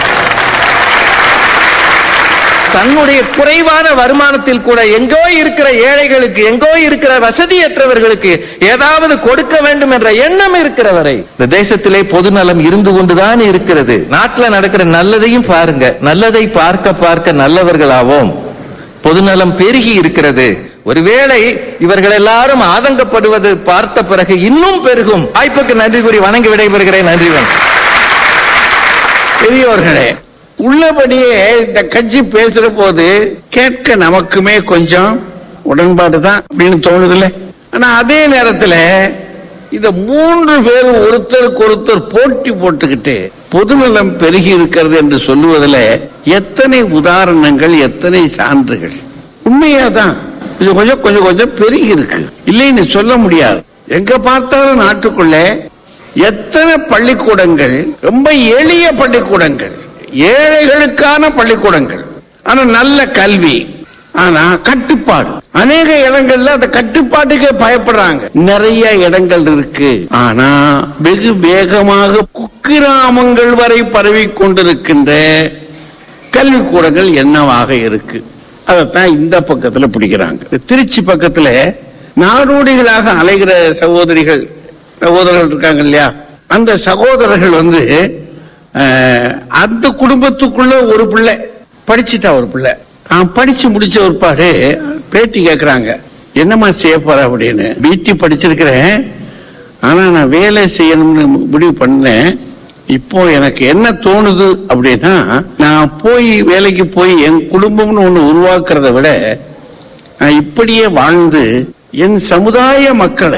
தன்னுடைய குறைவான வருமானத்தில் கூட எங்கோ இருக்கிற ஏழைகளுக்கு எங்கோ இருக்கிற வசதியற்றவர்களுக்கு ஏதாவது கொடுக்க வேண்டும் என்ற எண்ணம் இருக்கிறவரை இந்த தேசத்திலே பொதுநலம் இருந்து கொண்டுதான் இருக்கிறது நாட்டில் நடக்கிற நல்லதையும் பாருங்க நல்லதை பார்க்க பார்க்க நல்லவர்களாவோம் பொதுநலம் பெருகி இருக்கிறது ஒருவேளை இவர்கள் எல்லாரும் ஆதங்கப்படுவது பார்த்த பிறகு இன்னும் பெருகும் வாய்ப்புக்கு நன்றி கூறி வணங்கி விடைபெறுகிறேன் நன்றி வணக்கம் பெரியோர்களே உள்ளபடியே இந்த கட்சி பேசுற போது கேட்க நமக்குமே கொஞ்சம் உடன்பாடு தான் அப்படின்னு தோணுதுல்ல ஆனா அதே நேரத்துல இந்த மூன்று பேரும் ஒருத்தருக்கு ஒருத்தர் போட்டி போட்டுக்கிட்டு பொதுநலம் பெருகி இருக்கிறது என்று சொல்லுவதில் எத்தனை உதாரணங்கள் எத்தனை சான்றுகள் உண்மையாதான் இது கொஞ்சம் கொஞ்சம் கொஞ்சம் பெருகி இருக்கு இல்லைன்னு சொல்ல முடியாது எங்க பார்த்தாலும் நாட்டுக்குள்ள எத்தனை பள்ளிக்கூடங்கள் ரொம்ப எளிய பள்ளிக்கூடங்கள் ஏழைகளுக்கான பள்ளிக்கூடங்கள் ஆனா நல்ல கல்வி ஆனா கட்டுப்பாடு அநேக இடங்கள்ல அந்த கட்டுப்பாட்டுக்கே பயப்படுறாங்க நிறைய இடங்கள் இருக்கு ஆனா வெகு வேகமாக குக்கிராமங்கள் வரை பரவி கொண்டிருக்கின்ற கல்விக்கூடங்கள் என்னவாக இருக்கு அதைத்தான் இந்த பக்கத்துல பிடிக்கிறாங்க திருச்சி பக்கத்துல நாடோடிகளாக அலைகிற சகோதரிகள் சகோதரர்கள் இருக்காங்க இல்லையா அந்த சகோதரர்கள் வந்து அஹ், அந்த குடும்பத்துக்குள்ள ஒரு பிள்ளை படிச்சுட்டா ஒரு பிள்ளை அவன் படிச்சு முடிச்ச ஒருபாடு பேட்டி கேக்குறாங்க என்னம்மா செய்ய போற அப்படின்னு பிடி படிச்சிருக்கிறேன் ஆனா நான் வேலை செய்யணும்னு முடிவு பண்ணேன் இப்போ எனக்கு என்ன தோணுது அப்படின்னா நான் போய் வேலைக்கு போய் என் குடும்பம்னு ஒண்ணு உருவாக்குறத விட நான் இப்படியே வாழ்ந்து என் சமுதாய மக்களை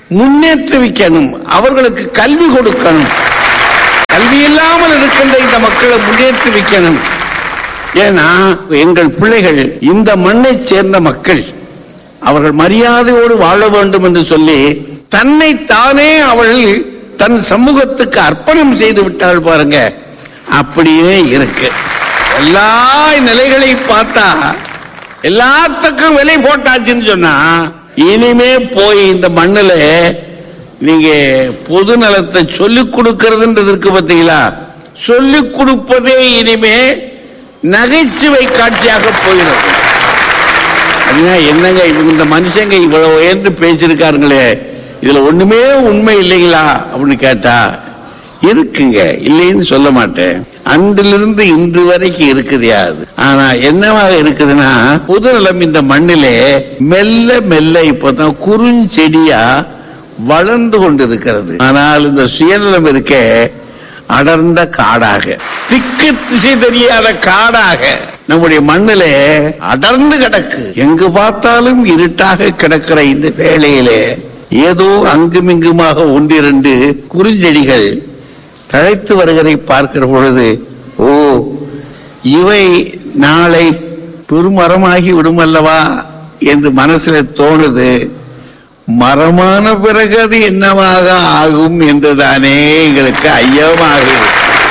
முன்னேற்றுவிக்கணும் அவர்களுக்கு கல்வி கொடுக்கணும் கல்வி இல்லாமல் இருக்கின்ற இந்த மக்களை முன்னேற்றுவிக்கணும் ஏன்னா எங்கள் பிள்ளைகள் இந்த மண்ணை சேர்ந்த மக்கள் அவர்கள் மரியாதையோடு வாழ வேண்டும் என்று சொல்லி தன்னை தானே அவள் தன் சமூகத்துக்கு அர்ப்பணம் செய்து விட்டாள் பாருங்க அப்படியே இருக்கு எல்லா நிலைகளையும் பார்த்தா எல்லாத்துக்கும் விலை போட்டாச்சுன்னு சொன்னா இனிமே போய் இந்த மண்ணுல நீங்க பொது நலத்தை சொல்லிக் கொடுக்கறதுன்றது இருக்கு பார்த்தீங்களா சொல்லிக் கொடுப்பதே இனிமே நகைச்சுவை காட்சியாக போயிடும் அப்படின்னா என்னங்க இவங்க இந்த மனுஷங்க இவ்வளவு உயர்ந்து பேசியிருக்காருங்களே இதுல ஒண்ணுமே உண்மை இல்லைங்களா அப்படின்னு கேட்டா இருக்குங்க இல்லைன்னு சொல்ல மாட்டேன் அன்றிலிருந்து இன்று வரைக்கும் இருக்குதே அது ஆனா என்னவாக இருக்குதுன்னா பொதுநலம் இந்த மண்ணிலே மெல்ல மெல்ல இப்பதான் குறுஞ்செடியா வளர்ந்து கொண்டிருக்கிறது ஆனால் இந்த சுயநலம் இருக்க அடர்ந்த காடாக திக்கு திசை தெரியாத காடாக நம்முடைய மண்ணிலே அடர்ந்து கிடக்கு எங்கு பார்த்தாலும் இருட்டாக கிடக்கிற இந்த வேளையிலே ஏதோ அங்குமிங்குமாக ஒன்றிரண்டு குறுஞ்செடிகள் தழைத்து வருகிறதை பார்க்கிற பொழுது ஓ இவை நாளை பெருமரமாகி விடுமல்லவா என்று மனசுல தோணுது மரமான பிறகு அது என்னவாக ஆகும் என்றுதானே எங்களுக்கு ஐயமாக இருக்கு.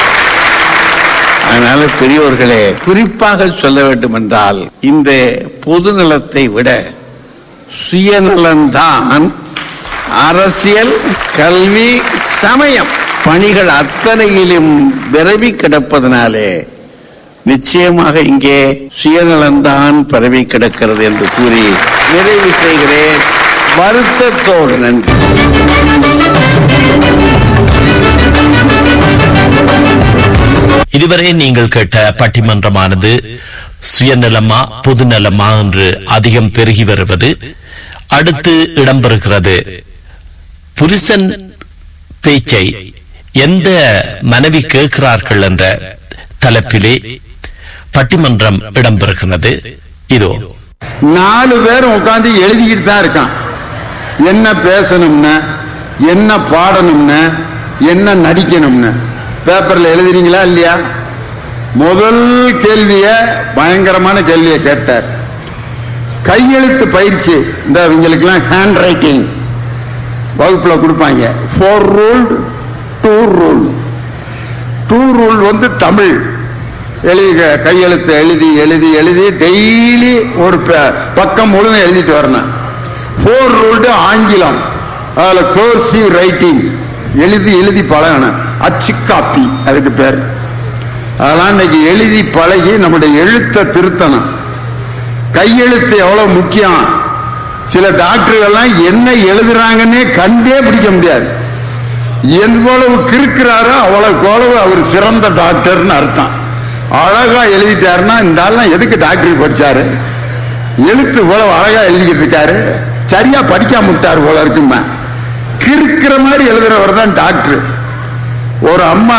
அதனால பெரியோர்களே குறிப்பாக சொல்ல வேண்டும் என்றால் இந்த பொது நலத்தை விட சுயநலம்தான் அரசியல் கல்வி சமயம் பணிகள் அத்தனையிலும் விரவி கிடப்பதனாலே நிச்சயமாக இங்கே சுயநலம்தான் பரவி கிடக்கிறது என்று கூறி நிறைவு செய்கிறேன் வருத்தத்தோடு நன்றி இதுவரை நீங்கள் கேட்ட பட்டிமன்றமானது சுயநலமா பொதுநலமா என்று அதிகம் பெருகி வருவது அடுத்து இடம்பெறுகிறது புருஷன் பேச்சை எந்த மனைவி கேட்கிறார்கள் என்ற தலைப்பிலே பட்டிமன்றம் இடம்பெறுகிறது இதோ நாலு பேரும் உட்காந்து எழுதிக்கிட்டு தான் இருக்கான் என்ன பேசணும்னு என்ன பாடணும்னு என்ன நடிக்கணும்னு பேப்பர்ல எழுதுறீங்களா இல்லையா முதல் கேள்விய பயங்கரமான கேள்வியை கேட்டார் கையெழுத்து பயிற்சி இந்த இவங்களுக்கெல்லாம் ஹேண்ட் ரைட்டிங் வகுப்புல கொடுப்பாங்க four ruled two rule two rule வந்து தமிழ் எழுதி க- கையெழுத்து எழுதி எழுதி எழுதி டெய்லி ஒரு ப- பக்கம் முழுதும் எழுதிட்டு வரணும் ஃபோர் ரூல்டு ஆங்கிலம் அதில் கோர்சிவ் ரைட்டிங் எழுதி எழுதி பழகணும் அச்சு காப்பி அதுக்கு பேர் அதெல்லாம் இன்னைக்கு எழுதி பழகி நம்முடைய எழுத்தை திருத்தணும் கையெழுத்து எவ்வளவு முக்கியம் சில டாக்டர்கள்லாம் என்ன எழுதுறாங்கன்னே கண்டே பிடிக்க முடியாது எவ்வளவு கிறுக்கிறாரோ அவ்வளவுக்கு அவ்வளவு அவர் சிறந்த டாக்டர்னு அர்த்தம் அழகா எழுதிட்டாருன்னா இந்த ஆள்லாம் எதுக்கு டாக்டர் படிச்சாரு எழுத்து இவ்வளவு அழகா எழுதிக்கிட்டு இருக்காரு சரியா படிக்காம விட்டாரு போல இருக்குமா கிறுக்கிற மாதிரி எழுதுறவர் தான் டாக்டர் ஒரு அம்மா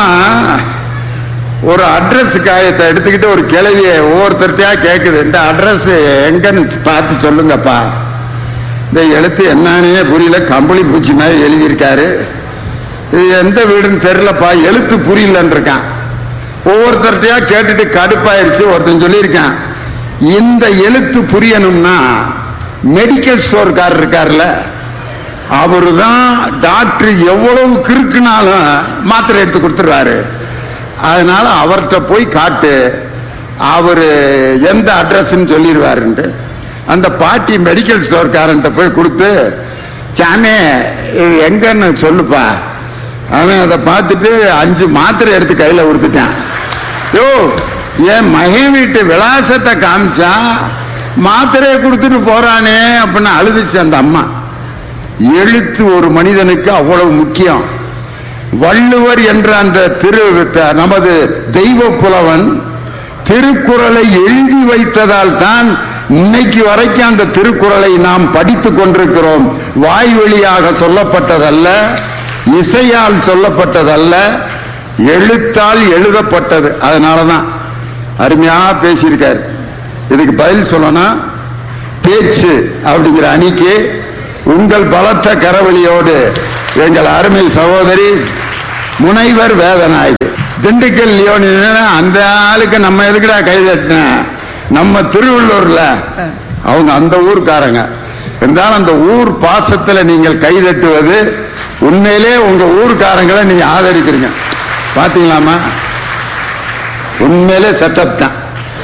ஒரு அட்ரஸ் காயத்தை எடுத்துக்கிட்டு ஒரு கிளவிய ஒவ்வொருத்தர்கிட்டயா கேக்குது இந்த அட்ரஸ் எங்கன்னு பார்த்து சொல்லுங்கப்பா இந்த எழுத்து என்னன்னே புரியல கம்பளி பூச்சி மாதிரி எழுதியிருக்காரு இது எந்த வீடுன்னு தெரியலப்பா எழுத்து புரியலன்னு இருக்கான் ஒவ்வொருத்தர்கிட்டயா கேட்டுட்டு கடுப்பாயிருச்சு ஒருத்தன் சொல்லியிருக்கான் இந்த எழுத்து புரியணும்னா மெடிக்கல் ஸ்டோர்காரர் இருக்கார்ல அவரு தான் டாக்டர் எவ்வளவு கிறுக்குனாலும் மாத்திரை எடுத்து கொடுத்துருவாரு அதனால அவர்கிட்ட போய் காட்டு அவரு எந்த அட்ரஸ்ன்னு சொல்லிடுவாருன்ட்டு அந்த பாட்டி மெடிக்கல் ஸ்டோர்காரன்ட்ட போய் கொடுத்து சாமி இது எங்கன்னு சொல்லுப்பா அவன் அதை பார்த்துட்டு அஞ்சு மாத்திரை எடுத்து கையில கொடுத்துட்டான் யோ என் மகன் வீட்டு விலாசத்தை காமிச்சா மாத்திரையை கொடுத்துட்டு போறானே அப்படின்னு அழுதுச்சு அந்த அம்மா எழுத்து ஒரு மனிதனுக்கு அவ்வளவு முக்கியம் வள்ளுவர் என்ற அந்த திரு த- நமது தெய்வ புலவன் திருக்குறளை எழுதி வைத்ததால் தான் இன்னைக்கு வரைக்கும் அந்த திருக்குறளை நாம் படித்துக் கொண்டிருக்கிறோம் வாய் வழியாக சொல்லப்பட்டதல்ல இசையால் சொல்லப்பட்டதல்ல எழுத்தால் எழுதப்பட்டது அதனாலதான் அருமையா பேசியிருக்காரு இதுக்கு பதில் சொல்லணும் பேச்சு அப்படிங்கிற அணிக்கு உங்கள் பலத்த கரவழியோடு எங்கள் அருமை சகோதரி முனைவர் வேதநாயகி திண்டுக்கல் லியோனி அந்த ஆளுக்கு நம்ம எதுக்குடா கை தட்டின நம்ம திருவள்ளூர்ல அவங்க அந்த ஊர்க்காரங்க இருந்தாலும் அந்த ஊர் பாசத்துல நீங்கள் கை தட்டுவது உண்மையிலே உங்க ஊர்க்காரங்களை நீங்க ஆதரிக்கிறீங்க பாத்தீங்களாமா உண்மையிலே செட்டப் தான்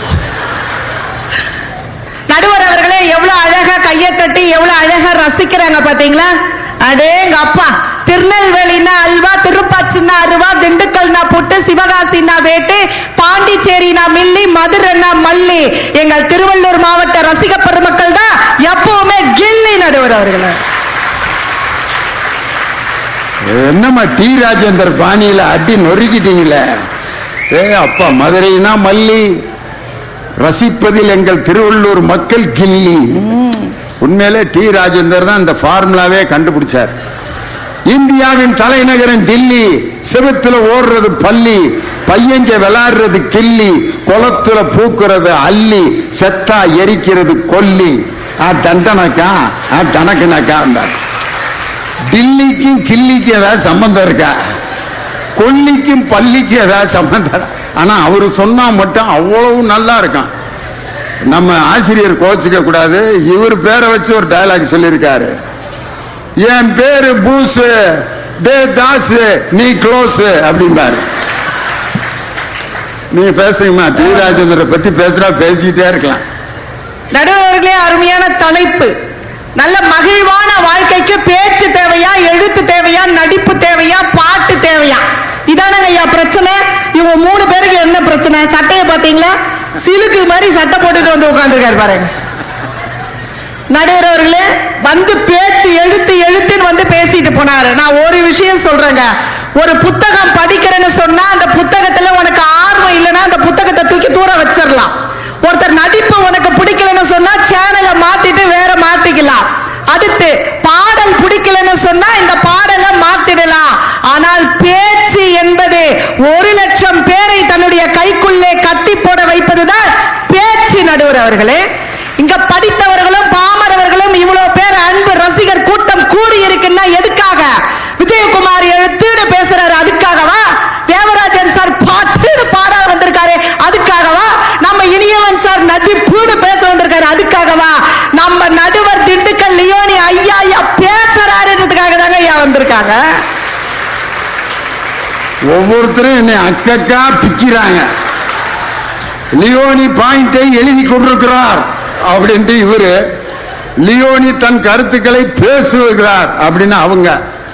நடுவர் அவர்களே எவ்வளவு அழகா கையை தட்டி எவ்வளவு அழகா ரசிக்கிறாங்க பாத்தீங்களா அடேங்க அப்பா திருநெல்வேலினா அல்வா திருப்பாச்சின்னா அருவா திண்டுக்கல்னா புட்டு சிவகாசினா வேட்டு பாண்டிச்சேரினா மில்லி மதுரைனா மல்லி எங்கள் திருவள்ளூர் மாவட்ட ரசிக பெருமக்கள் தான் எப்பவுமே கில்லி நடுவர் அவர்களே என்னம்மா டி ராஜேந்தர் பாணியில அடி நொறுக்கிட்டீங்களே ஏ அப்பா மதுரைனா மல்லி ரசிப்பதில் எங்கள் திருவள்ளூர் மக்கள் கில்லி உண்மையிலே டி ராஜேந்தர் தான் இந்த ஃபார்முலாவே கண்டுபிடிச்சார் இந்தியாவின் தலைநகரம் டில்லி செவத்துல ஓடுறது பள்ளி பையங்க விளையாடுறது கில்லி குளத்துல பூக்குறது அள்ளி செத்தா எரிக்கிறது கொல்லி ஆ தண்டனக்கா ஆ தனக்குனக்கா டில்லிக்கும் கில்லிக்கும் ஏதாவது சம்பந்தம் இருக்கா கொல்லிக்கும் பள்ளிக்கும் ஏதாவது சம்பந்தம் இருக்கா? ஆனா அவரு சொன்னா மட்டும் அவ்வளவு நல்லா இருக்கான் நம்ம ஆசிரியர் கோச்சிக்க கூடாது இவர் பேரை வச்சு ஒரு டயலாக் சொல்லியிருக்காரு என் பேரு பூசு டே தாஸ் நீ க்ளோஸ் அப்படிம்பாரு நீங்க பேசுங்கம்மா டி ராஜேந்திர பத்தி பேசுறா பேசிக்கிட்டே இருக்கலாம் நடுவர் அவர்களே அருமையான தலைப்பு நல்ல மகிழ்வான வாழ்க்கைக்கு பேச்சு தேவையா எழுத்து தேவையா நடிப்பு தேவையா பாட்டு தேவையா இதானங்க ஐயா பிரச்சனை இவங்க மூணு பேருக்கு என்ன பிரச்சனை சட்டையை பாத்தீங்களா சிலுக்கு மாதிரி சட்டை போட்டுட்டு வந்து உட்காந்துருக்காரு பாருங்க நடுவர் அவர்களே வந்து பேச்சு எழுத்து எழுத்துன்னு வந்து பேசிட்டு போனாரு நான் ஒரு விஷயம் சொல்றேங்க ஒரு புத்தகம் படிக்கிறேன்னு சொன்னா அந்த புத்தகத்துல உனக்கு ஆர்வம் இல்லைன்னா அந்த புத்தகத்தை தூக்கி தூர வச்சிடலாம் ஒருத்தர் நடிப்பு உனக்கு பிடிக்கலன்னு சொன்னா சேனலை மாத்திட்டு வேற மாத்திக்கலாம் அடுத்து பாடல் பிடிக்கலன்னு சொன்னா இந்த பாடலை மாத்திடலாம் ஆனால் பேச்சு என்பது ஒரு லட்சம் பேரை தன்னுடைய கைக்குள்ளே கட்டி போட வைப்பதுதான் பேச்சு நடுவர் அவர்களே இங்க படித்தவர்களும் பாமரவர்களும் இவ்வளவு பேர் அன்பு ரசிகர் கூட்டம் கூடி இருக்குன்னா எதுக்காக விஜயகுமார் எழுத்துன்னு பேசுறாரு அதுக்காகவா தேவராஜன் சார் பாட்டுன்னு பாட வந்திருக்காரு அதுக்காகவா நம்ம இனியவன் சார் நடிப்புன்னு பேச வந்திருக்காரு அதுக்காகவா நம்ம நடுவர் திண்டுக்கல் லியோனி ஐயா ஐயா பேசுறாருன்றதுக்காக தாங்க ஐயா வந்திருக்காங்க ஒவ்வொருத்தரும் என்னை அக்கக்கா பிக்கிறாங்க லியோனி பாயிண்டை எழுதி கொண்டிருக்கிறார் அப்படின்ட்டு இவரு லியோனி தன் கருத்துக்களை பேசுகிறார் அப்படின்னு அவங்க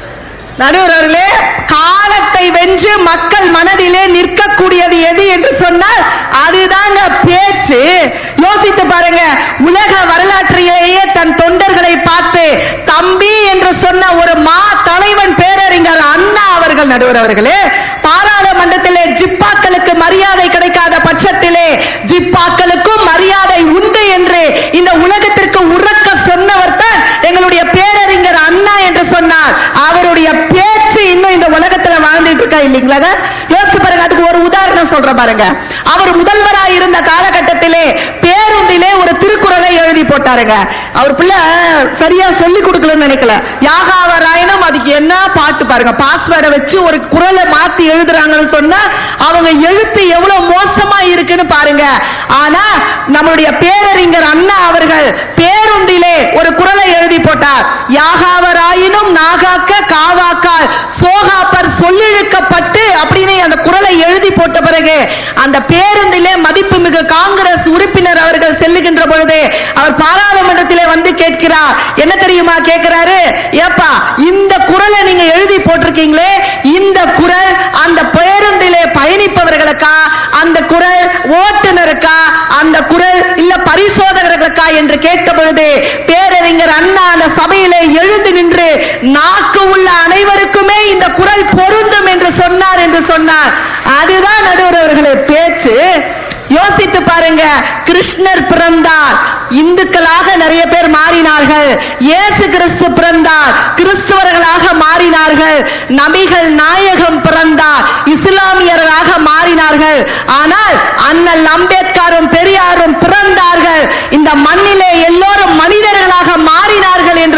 நடுவர் அவர்களே காலத்தை வென்று மக்கள் மனதிலே நிற்கக்கூடியது எது என்று சொன்னால் அதுதாங்க பேச்சு யோசித்து பாருங்க உலக வரலாற்றிலேயே தன் தொண்டர்களை பார்த்து தம்பி என்று சொன்ன ஒரு மா தலைவன் பேரறிஞர் அண்ணா அவர்கள் நடுவர் அவர்களே பாராளுமன்றத்திலே ஜிப்பாக்களுக்கு மரியாதை கிடைக்காத பட்சத்திலே ஜிப்பாக்களுக்கும் மரியாதை உண்டு என்று இந்த உலகத்திற்கு உறக்க சொன்னவர் தான் எங்களுடைய பேரறிஞர் அண்ணா என்று சொன்னார் அவருடைய பேச்சு இன்னும் இந்த உலகத்துல வாழ்ந்துட்டு இருக்கா இல்லைங்களா யோசிச்சு பாருங்க அதுக்கு ஒரு உதாரணம் சொல்றேன் பாருங்க அவர் முதல்வராய் இருந்த காலகட்டத்திலே பேருந்திலே ஒரு திருக்குறளை எழுதி போட்டாருங்க அவர் பிள்ளை சரியா சொல்லி கொடுக்கலன்னு நினைக்கல யாகாவராயனும் அதுக்கு என்ன பாட்டு பாருங்க பாஸ்வேர்டை வச்சு ஒரு குரலை மாத்தி எழுதுறாங்கன்னு சொன்னா அவங்க எழுத்து எவ்வளவு மோசமா இருக்குன்னு பாருங்க ஆனா நம்மளுடைய பேரறிஞர் அண்ணா அவர்கள் பேருந்திலே ஒரு குரலை எழுதி போட்டார் யாகாவராயினும் நாகாக்க காவாக்கால் சோகாப்பர் சொல்லிழுக்கப்பட்டு அப்படின்னு அந்த குரலை எழுதி போட்ட பிறகு அந்த பேருந்திலே மதிப்புமிகு காங்கிரஸ் உறுப்பினர் அவர்கள் செல்லுகின்ற பொழுது அவர் பாராளுமன்றத்திலே வந்து கேட்கிறார் என்ன தெரியுமா கேட்கிறாரு ஏப்பா இந்த குரலை நீங்க எழுதி போட்டிருக்கீங்களே இந்த குரல் அந்த பேருந்திலே பயணிப்பவர்களுக்கா அந்த குரல் ஓட்டுநருக்கா அந்த குரல் இல்ல பரிசோதகர்களுக்கா என்று கேட்ட பொழுது பேரறிஞர் அண்ணா அந்த சபையிலே எழுந்து நின்று நாக்கு உள்ள அனைவருக்குமே இந்த குரல் பொருந்தும் என்று சொன்னார் என்று சொன்னார் அதுதான் நடுவர் அவர்களே பேச்சு யோசித்து பாருங்க கிருஷ்ணர் பிறந்தார் இந்துக்களாக நிறைய பேர் மாறினார்கள் இயேசு கிறிஸ்து பிறந்தார் கிறிஸ்துவர்களாக மாறினார்கள் நபிகள் நாயகம் பிறந்தார் இஸ்லாமியர்களாக மாறினார்கள் ஆனால் அண்ணல் அம்பேத்கரும் பெரியாரும் பிறந்தார்கள் இந்த மண்ணிலே எல்லோரும் மனிதர்களாக மாறினார்கள் என்று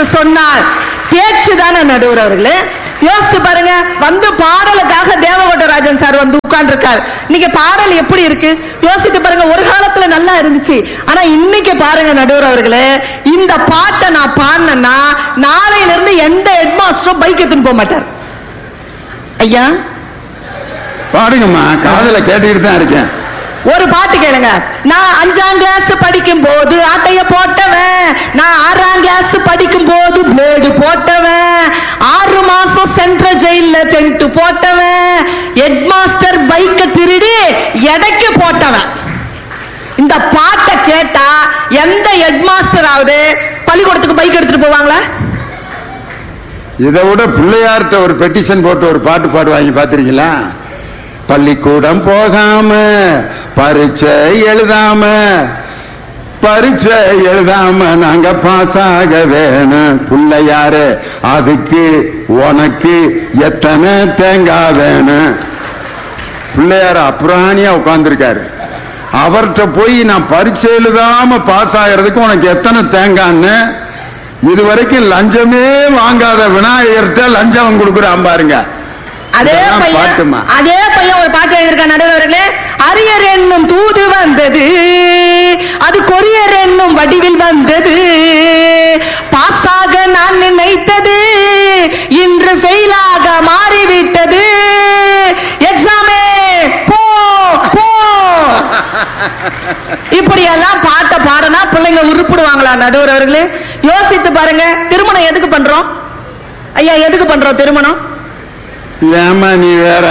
என்று சொன்னால் பேச்சு தானே நடுவர் அவர்களே யோசிச்சு பாருங்க வந்து பாடலுக்காக தேவகோட்டராஜன் சார் வந்து உட்கார்ந்துருக்காரு இன்னைக்கு பாடல் எப்படி இருக்கு யோசித்து பாருங்க ஒரு காலத்துல நல்லா இருந்துச்சு ஆனா இன்னைக்கு பாருங்க நடுவர் அவர்களே இந்த பாட்டை நான் பாடினேன்னா நாளையில இருந்து எந்த ஹெட்மாஸ்டரும் பைக் எடுத்துன்னு போக மாட்டார் ஐயா பாடுங்கம்மா காதுல கேட்டுக்கிட்டு தான் இருக்கேன் ஒரு பாட்டு கேளுங்க நான் அஞ்சாம் கிளாஸ் படிக்கும் போது ஆட்டைய போட்டவன் நான் ஆறாம் கிளாஸ் படிக்கும் போது பிளேடு போட்டவன் ஆறு மாசம் சென்ட்ரல் ஜெயில டென்ட் போட்டவன் ஹெட் மாஸ்டர் பைக்க திருடி எடைக்கு போட்டவன் இந்த பாட்டை கேட்டா எந்த ஹெட் மாஸ்டர் ஆகுது பள்ளிக்கூடத்துக்கு பைக் எடுத்துட்டு போவாங்களா இதை விட பிள்ளையார்கிட்ட ஒரு பெட்டிஷன் போட்டு ஒரு பாட்டு பாடுவாங்க பார்த்திருக்கீங்களா பள்ளிக்கூடம் போகாம பரீட்சை எழுதாம பரீட்சை எழுதாம நாங்க பாஸ் ஆக வேணும் பிள்ளையாரு அதுக்கு உனக்கு எத்தனை தேங்காய் வேணும் பிள்ளையார் அப்புறாணியா உட்கார்ந்துருக்காரு அவர்கிட்ட போய் நான் பரீட்சை எழுதாம பாஸ் ஆகிறதுக்கு உனக்கு எத்தனை தேங்கான்னு இது வரைக்கும் லஞ்சமே வாங்காத விநாயகர்கிட்ட லஞ்சம் கொடுக்குறான் பாருங்க அதே இதெல்லாம் பையன் பாட்டுமா அதே பையன் ஒரு பாட்டு எழுதியிருக்கான் நடுவர்களே அரியர் என்னும் தூது வந்தது அது கொரியர் என்னும் வடிவில் வந்தது பாஸாக நான் நினைத்தது இன்று ஃபெயிலாக மாறிவிட்டது எக்ஸாமே போ போ இப்படி எல்லாம் பாட்ட பாடனா பிள்ளைங்க உருப்பிடுவாங்களா நடுவர் அவர்களே யோசித்து பாருங்க திருமணம் எதுக்கு பண்றோம் ஐயா எதுக்கு பண்றோம் திருமணம் ஏமா நீ வேற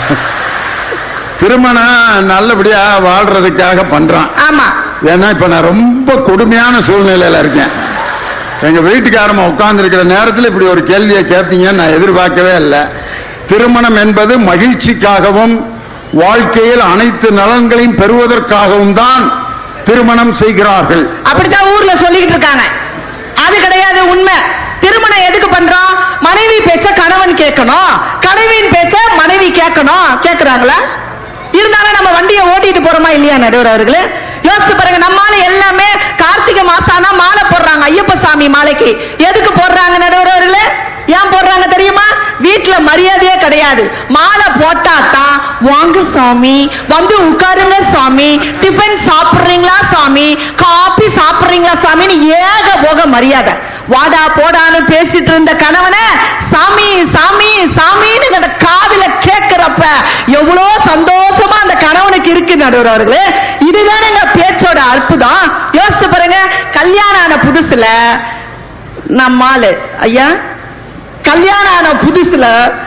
திருமணம் நல்லபடியா வாழ்றதுக்காக பண்றான் ஆமா ஏன்னா இப்ப நான் ரொம்ப கொடுமையான சூழ்நிலையில இருக்கேன் எங்க வீட்டுக்காரமா உட்கார்ந்து இருக்கிற நேரத்தில் இப்படி ஒரு கேள்வியை கேட்பீங்கன்னு நான் எதிர்பார்க்கவே இல்லை திருமணம் என்பது மகிழ்ச்சிக்காகவும் வாழ்க்கையில் அனைத்து நலன்களையும் பெறுவதற்காகவும் தான் திருமணம் செய்கிறார்கள் அப்படித்தான் ஊர்ல சொல்லிக்கிட்டு இருக்காங்க அது கிடையாது உண்மை திருமணம் எதுக்கு பண்றோம் மனைவி பேச்ச கணவன் கேட்கணும் கணவின் பேச்ச மனைவி கேட்கணும் கேக்குறாங்களா இருந்தாலும் நம்ம வண்டியை ஓட்டிட்டு போறோமா இல்லையா நடுவர் அவர்களே யோசிச்சு பாருங்க நம்மால எல்லாமே கார்த்திகை மாசம் ஆனா மாலை போடுறாங்க ஐயப்ப சாமி மாலைக்கு எதுக்கு போடுறாங்க நடுவர் அவர்களே ஏன் போடுறாங்க தெரியுமா வீட்டுல மரியாதையே கிடையாது மாலை போட்டா தான் வாங்க சாமி வந்து உட்காருங்க சாமி டிஃபன் சாப்பிடுறீங்களா சாமி காபி சாப்பிடுறீங்களா சாமின்னு ஏக போக மரியாதை வாடா போடான்னு பேசிட்டு இருந்த கணவனை சாமி சாமி சாமின்னு அந்த காதுல கேட்கிறப்ப எவ்வளோ சந்தோஷமா அந்த கணவனுக்கு இருக்கு நடுவர் அவர்களே இதுதானங்க பேச்சோட அற்புதம் யோசிச்சு பாருங்க கல்யாணம் ஆன புதுசுல நம்மாலு ஐயா கல்யாணம் ஆன புதுசுல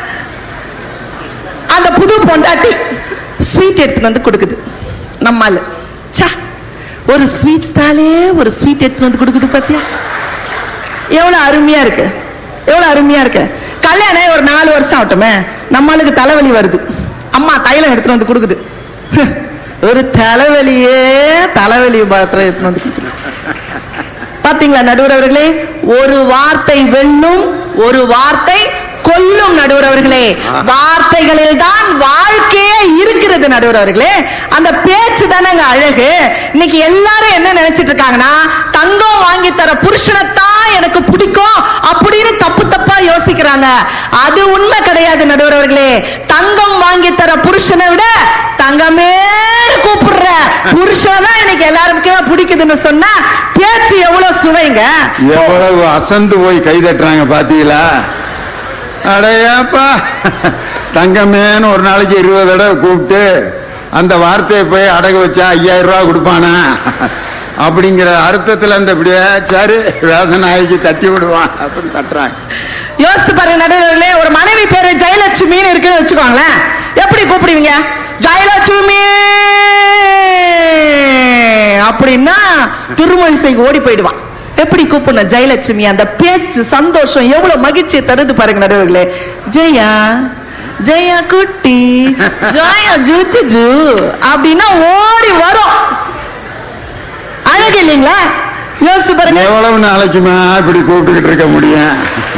அந்த புது பொண்டாட்டி ஸ்வீட் எடுத்துட்டு வந்து கொடுக்குது நம்மால சா ஒரு ஸ்வீட் ஸ்டாலே ஒரு ஸ்வீட் எடுத்துட்டு வந்து கொடுக்குது பாத்தியா எவ்வளவு அருமையா இருக்கு எவ்வளவு அருமையா இருக்கு கல்யாணம் ஆகி ஒரு நாலு வருஷம் ஆகட்டுமே நம்மளுக்கு தலைவலி வருது அம்மா தைலம் எடுத்துட்டு வந்து கொடுக்குது ஒரு தலைவலியே தலைவலி பாத்திரம் எடுத்துட்டு வந்து கொடுக்குது பாத்தீங்களா நடுவர் அவர்களே ஒரு வார்த்தை வெல்லும் ஒரு வார்த்தை கொல்லும் நடுவர் அவர்களே வார்த்தைகளில் தான் வாழ்க்கையே இருக்கிறது நடுவர் அவர்களே அந்த பேச்சு தானங்க அழகு இன்னைக்கு எல்லாரும் என்ன நினைச்சிட்டு இருக்காங்கன்னா தங்கம் வாங்கி தர புருஷனைத்தான் எனக்கு பிடிக்கும் அப்படின்னு தப்பு தப்பா யோசிக்கிறாங்க அது உண்மை கிடையாது நடுவர் அவர்களே தங்கம் வாங்கி தர புருஷனை விட தங்கமே கூப்பிடுற புருஷனை தான் எனக்கு எல்லாருக்குமே பிடிக்குதுன்னு சொன்னா பேச்சு எவ்வளவு சுவைங்க எவ்வளவு அசந்து போய் கை தட்டுறாங்க பாத்தீங்களா அடையாப்பா தங்கமேன்னு ஒரு நாளைக்கு இருபது தடவை கூப்பிட்டு அந்த வார்த்தையை போய் அடகு வச்சா ஐயாயிரம் ரூபா கொடுப்பானா அப்படிங்கிற அர்த்தத்துல அந்த இப்படியே சரி வேதநாயகி தட்டி விடுவான் அப்படின்னு தட்டுறாங்க யோசிச்சு பாருங்க நடுவர்களே ஒரு மனைவி பேரு ஜெயலட்சுமின்னு இருக்குன்னு வச்சுக்கோங்களேன் எப்படி கூப்பிடுவீங்க ஜெயலட்சுமி அப்படின்னா திருமழிசைக்கு ஓடி போயிடுவான் எப்படி கூப்பிடணும் ஜெயலட்சுமி அந்த பேச்சு சந்தோஷம் எவ்வளவு மகிழ்ச்சியை தருது பாருங்க நடுவர்களே ஜெயா ஜெயா குட்டி ஜெயா ஜூச்சு ஜூ அப்படின்னா ஓடி வரும் அழகு இல்லைங்களா யோசிச்சு பாருங்க எவ்வளவு நாளைக்குமா இப்படி கூப்பிட்டுக்கிட்டு இருக்க முடியும்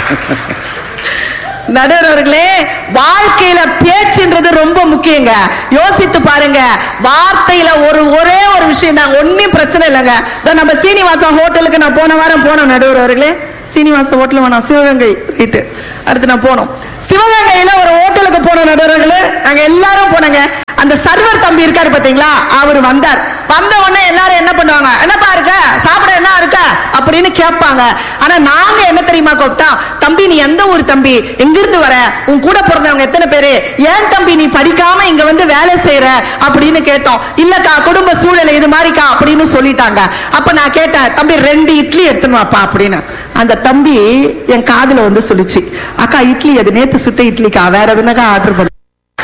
நடுவர்களே வாழ்க்கையில பேச்சுன்றது ரொம்ப முக்கியங்க யோசித்து பாருங்க வார்த்தையில ஒரு ஒரே ஒரு விஷயம் தான் ஒன்னும் பிரச்சனை இல்லைங்க இதோ நம்ம சீனிவாசன் ஹோட்டலுக்கு நான் போன வாரம் போனோம் நடுவர்களே சீனிவாச ஹோட்டல் வேணாம் சிவகங்கை ரைட்டு அடுத்து நான் போனோம் சிவகங்கையில ஒரு ஹோட்டலுக்கு போன நடுவர்களே நாங்க எல்லாரும் போனோங்க அந்த சர்வர் தம்பி இருக்காரு பாத்தீங்களா அவர் வந்தார் வந்த உடனே எல்லாரும் என்ன பண்ணுவாங்க என்னப்பா இருக்க சாப்பிட என்ன இருக்க அப்படின்னு கேட்பாங்க ஆனா நாங்க என்ன தெரியுமா கூப்பிட்டா தம்பி நீ எந்த ஊர் தம்பி எங்கிருந்து வர உன் கூட பிறந்தவங்க எத்தனை பேரு ஏன் தம்பி நீ படிக்காம இங்க வந்து வேலை செய்யற அப்படின்னு கேட்டோம் இல்லக்கா குடும்ப சூழல் இது மாதிரிக்கா அப்படின்னு சொல்லிட்டாங்க அப்ப நான் கேட்டேன் தம்பி ரெண்டு இட்லி எடுத்துன்னு வாப்பா அப்படின்னு அந்த தம்பி என் காதுல வந்து சொல்லுச்சு அக்கா இட்லி அது நேத்து சுட்ட இட்லிக்கா வேற எதுனாக்கா ஆர்டர் பண்ண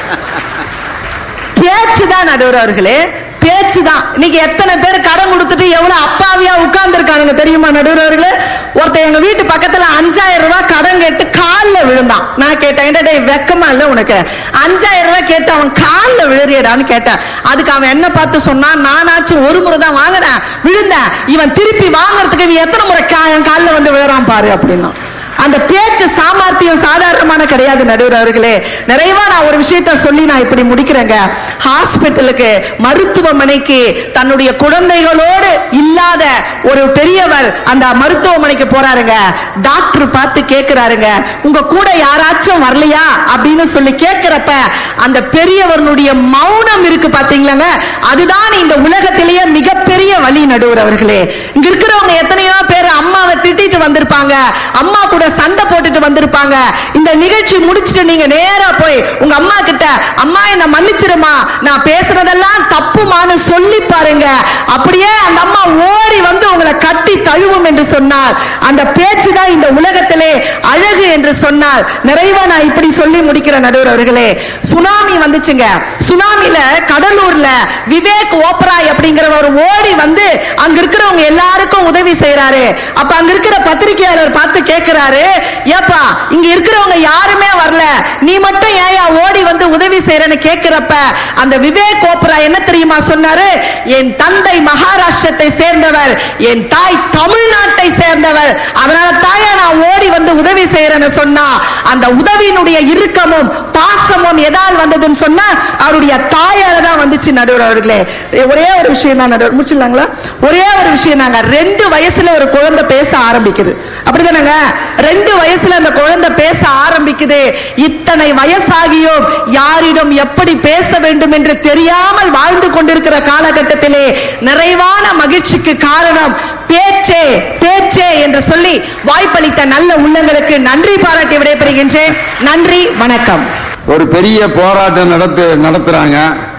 பேச்சுதான் நடுவர் அவர்களே பேச்சுதான் இன்னைக்கு எத்தனை பேர் கடன் கொடுத்துட்டு எவ்வளவு அப்பாவியா உட்கார்ந்து இருக்காங்க தெரியுமா நடுவர் அவர்களே ஒருத்தன் எங்க வீட்டு பக்கத்துல அஞ்சாயிரம் ரூபாய் கடன் கேட்டு கால்ல விழுந்தான் நான் கேட்டேன் "ஏன்டா டேய் வெக்கமா இல்ல உனக்கு அஞ்சாயிரம் ரூபாய் கேட்டு அவன் கால்ல விழுறியடான்னு கேட்டேன் அதுக்கு அவன் என்ன பார்த்து சொன்னான் நானாச்சும் ஒரு முறை தான் வாங்கினேன் விழுந்தேன் இவன் திருப்பி வாங்குறதுக்கு இவன் எத்தனை முறை கா- என் கால்ல வந்து விழுறான் பாரு அப்படின்னா அந்த பேச்சு சாமர்த்தியம் சாதாரணமான கிடையாது நடுவர் அவர்களே நிறைவா நான் ஒரு விஷயத்த சொல்லி நான் இப்படி முடிக்கிறேங்க ஹாஸ்பிட்டலுக்கு மருத்துவமனைக்கு தன்னுடைய குழந்தைகளோடு இல்லாத ஒரு பெரியவர் அந்த மருத்துவமனைக்கு போறாருங்க டாக்டர் பார்த்து கேக்குறாருங்க உங்க கூட யாராச்சும் வரலையா அப்படின்னு சொல்லி கேக்குறப்ப அந்த பெரியவர்களுடைய மௌனம் இருக்கு பாத்தீங்களாங்க அதுதான் இந்த உலகத்திலேயே மிகப்பெரிய வழி நடுவர் அவர்களே இங்க இருக்கிறவங்க எத்தனையோ பேர் அம்மாவை திட்டிட்டு வந்திருப்பாங்க அம்மா கூட சண்டை போட்டுட்டு வந்திருப்பாங்க இந்த நிகழ்ச்சி முடிச்சிட்டு நீங்க நேரா போய் உங்க அம்மா கிட்ட அம்மா என்ன மன்னிச்சிருமா நான் பேசுறதெல்லாம் தப்புமான்னு சொல்லி பாருங்க அப்படியே அந்த அம்மா ஓடி வந்து உங்களை கட்டி தழுவும் என்று சொன்னால் அந்த பேச்சு தான் இந்த உலகத்திலே அழகு என்று சொன்னால் நிறைவா நான் இப்படி சொல்லி முடிக்கிற நடுவர் அவர்களே சுனாமி வந்துச்சுங்க சுனாமில கடலூர்ல விவேக் ஓப்ராய் அப்படிங்கிறவர் ஓடி வந்து அங்க இருக்கிறவங்க எல்லாருக்கும் உதவி செய்யறாரு அப்ப அங்க இருக்கிற பத்திரிகையாளர் பார்த்து கேட்கிறாரு ஏப்பா இங்க இருக்கிறவங்க யாருமே வரல நீ மட்டும் ஏயா ஓடி வந்து உதவி செய்யறன்னு கேட்கிறப்ப அந்த விவேக் ஓப்ரா என்ன தெரியுமா சொன்னாரு என் தந்தை மகாராஷ்டிரத்தை சேர்ந்தவர் என் தாய் தமிழ்நாட்டை சேர்ந்தவர் அதனால தாயா நான் ஓடி வந்து உதவி செய்யறேன்னு சொன்னா அந்த உதவியினுடைய இறுக்கமும் பாசமும் எதால் வந்ததுன்னு சொன்னா அவருடைய தாயால தான் வந்துச்சு நடுவர் அவர்களே ஒரே ஒரு விஷயம் தான் நடுவர் முடிச்சிடலாங்களா ஒரே ஒரு விஷயம் நாங்க ரெண்டு வயசுல ஒரு குழந்தை பேச ஆரம்பிக்குது அப்படிதானங்க ரெண்டு வயசுல அந்த குழந்தை பேச ஆரம்பிக்குது இத்தனை வயசாகியும் யாரிடம் எப்படி பேச வேண்டும் என்று தெரியாமல் வாழ்ந்து கொண்டிருக்கிற காலகட்டத்திலே நிறைவான மகிழ்ச்சிக்கு காரணம் பேச்சே பேச்சே என்று சொல்லி வாய்ப்பளித்த நல்ல உள்ளங்களுக்கு நன்றி பாராட்டி விடைபெறுகின்றேன் நன்றி வணக்கம் ஒரு பெரிய போராட்டம் நடத்து நடத்துறாங்க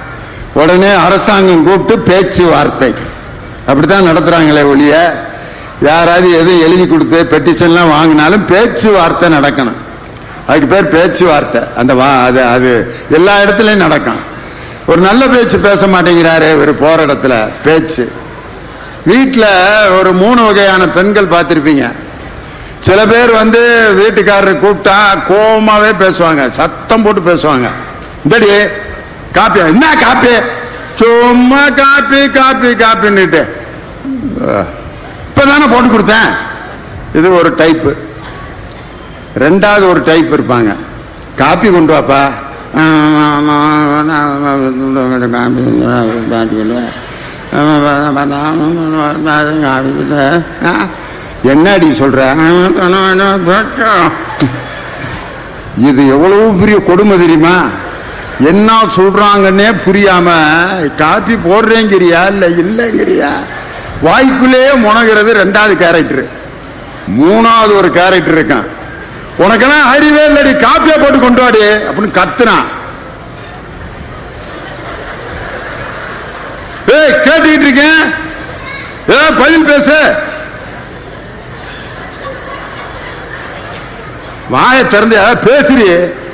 உடனே அரசாங்கம் கூப்பிட்டு பேச்சுவார்த்தை அப்படித்தான் நடத்துறாங்களே ஒழிய யாராவது எதுவும் எழுதி கொடுத்து பெட்டிஷன்லாம் வாங்கினாலும் பேச்சுவார்த்தை நடக்கணும் அதுக்கு பேர் பேச்சுவார்த்தை அந்த வா அது அது எல்லா இடத்துலையும் நடக்கும் ஒரு நல்ல பேச்சு பேச மாட்டேங்கிறாரு ஒரு போற இடத்துல பேச்சு வீட்டில் ஒரு மூணு வகையான பெண்கள் பார்த்துருப்பீங்க சில பேர் வந்து வீட்டுக்காரர் கூப்பிட்டா கோவமாவே பேசுவாங்க சத்தம் போட்டு பேசுவாங்க இந்தடி காப்பி என்ன காப்பி சும்மா காப்பி காப்பி காப்பின்னுட்டு இப்போ தானே போட்டு கொடுத்தேன் இது ஒரு டைப்பு ரெண்டாவது ஒரு டைப் இருப்பாங்க காப்பி கொண்டு வாப்பா என்னடி சொல்ற இது எவ்வளவு பெரிய கொடுமை தெரியுமா என்ன சொல்றாங்கன்னே புரியாம காப்பி போடுறேங்கிறியா இல்ல இல்லைங்கிறியா வாய்க்குள்ளேயே முனகிறது ரெண்டாவது கேரக்டர் மூணாவது ஒரு கேரக்டர் இருக்கான் உனக்கெல்லாம் அறிவே இல்லடி காப்பியா போட்டு கொண்டு வாடி அப்படின்னு கத்துனான் ஏய் கேட்டுக்கிட்டு இருக்கேன் ஏ பதில் பேசு வாயை திறந்து ஏதாவது பேசுறி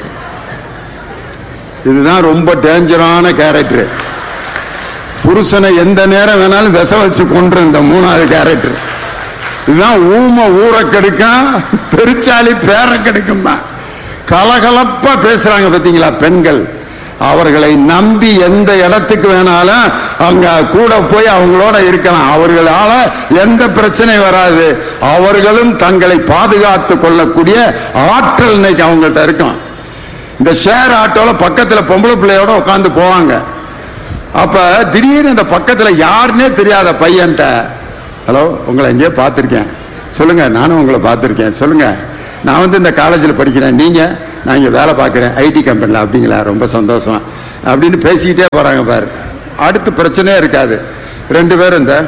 இதுதான் ரொம்ப டேஞ்சரான கேரக்டர் புருஷனை எந்த நேரம் வேணாலும் விச வச்சு கொண்டு இந்த மூணாவது கேரக்டர் இதுதான் ஊமை ஊரை கெடுக்கும் பெருச்சாலி பேரை கெடுக்கும்பா கலகலப்பா பேசுறாங்க பாத்தீங்களா பெண்கள் அவர்களை நம்பி எந்த இடத்துக்கு வேணாலும் அவங்க கூட போய் அவங்களோட இருக்கலாம் அவர்களால எந்த பிரச்சனை வராது அவர்களும் தங்களை பாதுகாத்து கொள்ளக்கூடிய ஆற்றல் இன்னைக்கு அவங்கள்ட்ட இருக்கும் இந்த ஷேர் ஆட்டோல பக்கத்துல பொம்பளை பிள்ளையோட உட்காந்து போவாங்க அப்ப திடீர்னு இந்த பக்கத்துல யாருன்னே தெரியாத பையன்ட்ட ஹலோ உங்களை எங்கேயோ பார்த்துருக்கேன் சொல்லுங்க நானும் உங்களை பார்த்துருக்கேன் சொல்லுங்க நான் வந்து இந்த காலேஜில் படிக்கிறேன் நீங்க நான் இங்கே வேலை பார்க்குறேன் ஐடி கம்பெனியில் அப்படிங்களா ரொம்ப சந்தோஷம் அப்படின்னு பேசிக்கிட்டே போறாங்க பாரு அடுத்து பிரச்சனையே இருக்காது ரெண்டு பேரும் இந்த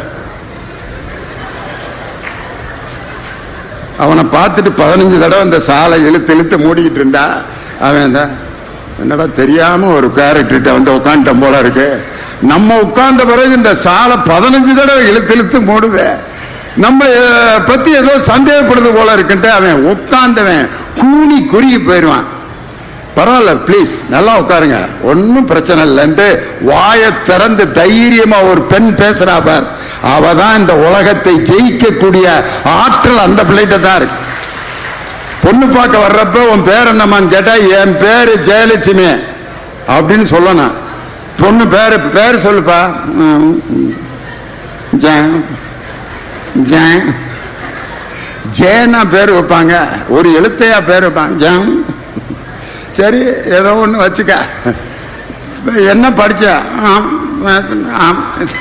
அவனை பார்த்துட்டு பதினஞ்சு தடவை இந்த சாலை இழுத்து இழுத்து மூடிக்கிட்டு இருந்தா அவன் இந்த என்னடா தெரியாம ஒரு கேரக்டர்கிட்ட வந்து உட்காந்துட்டோம் போல இருக்கு நம்ம உட்கார்ந்த பிறகு இந்த சாலை பதினஞ்சு தடவை இழுத்து இழுத்து மூடுது நம்ம அஹ், பத்தி ஏதோ சந்தேகப்படுது போல இருக்குன்ட்டு அவன் உட்கார்ந்தவன் கூனி குறுகி போயிடுவான் பரவாயில்ல ப்ளீஸ் நல்லா உட்காருங்க ஒன்றும் பிரச்சனை இல்லைன்ட்டு வாயை திறந்து தைரியமா ஒரு பெண் பேசுறா பார் அவ தான் இந்த உலகத்தை ஜெயிக்கக்கூடிய ஆற்றல் அந்த பிள்ளைகிட்ட தான் இருக்கு பொண்ணு பார்க்க வர்றப்ப உன் பேர் என்னம்மான்னு கேட்டா என் பேரு ஜெயலட்சுமி அப்படின்னு சொல்லணும் பொண்ணு பேரு பேர் சொல்லுப்பா ம், ம். ஜெ- ஜெ- ஜெயனா பேர் வைப்பாங்க ஒரு எழுத்தையா பேர் வைப்பாங்க ஜெம் சரி ஏதோ ஒன்று வச்சுக்க என்ன படிச்ச ஆம், ஆம்.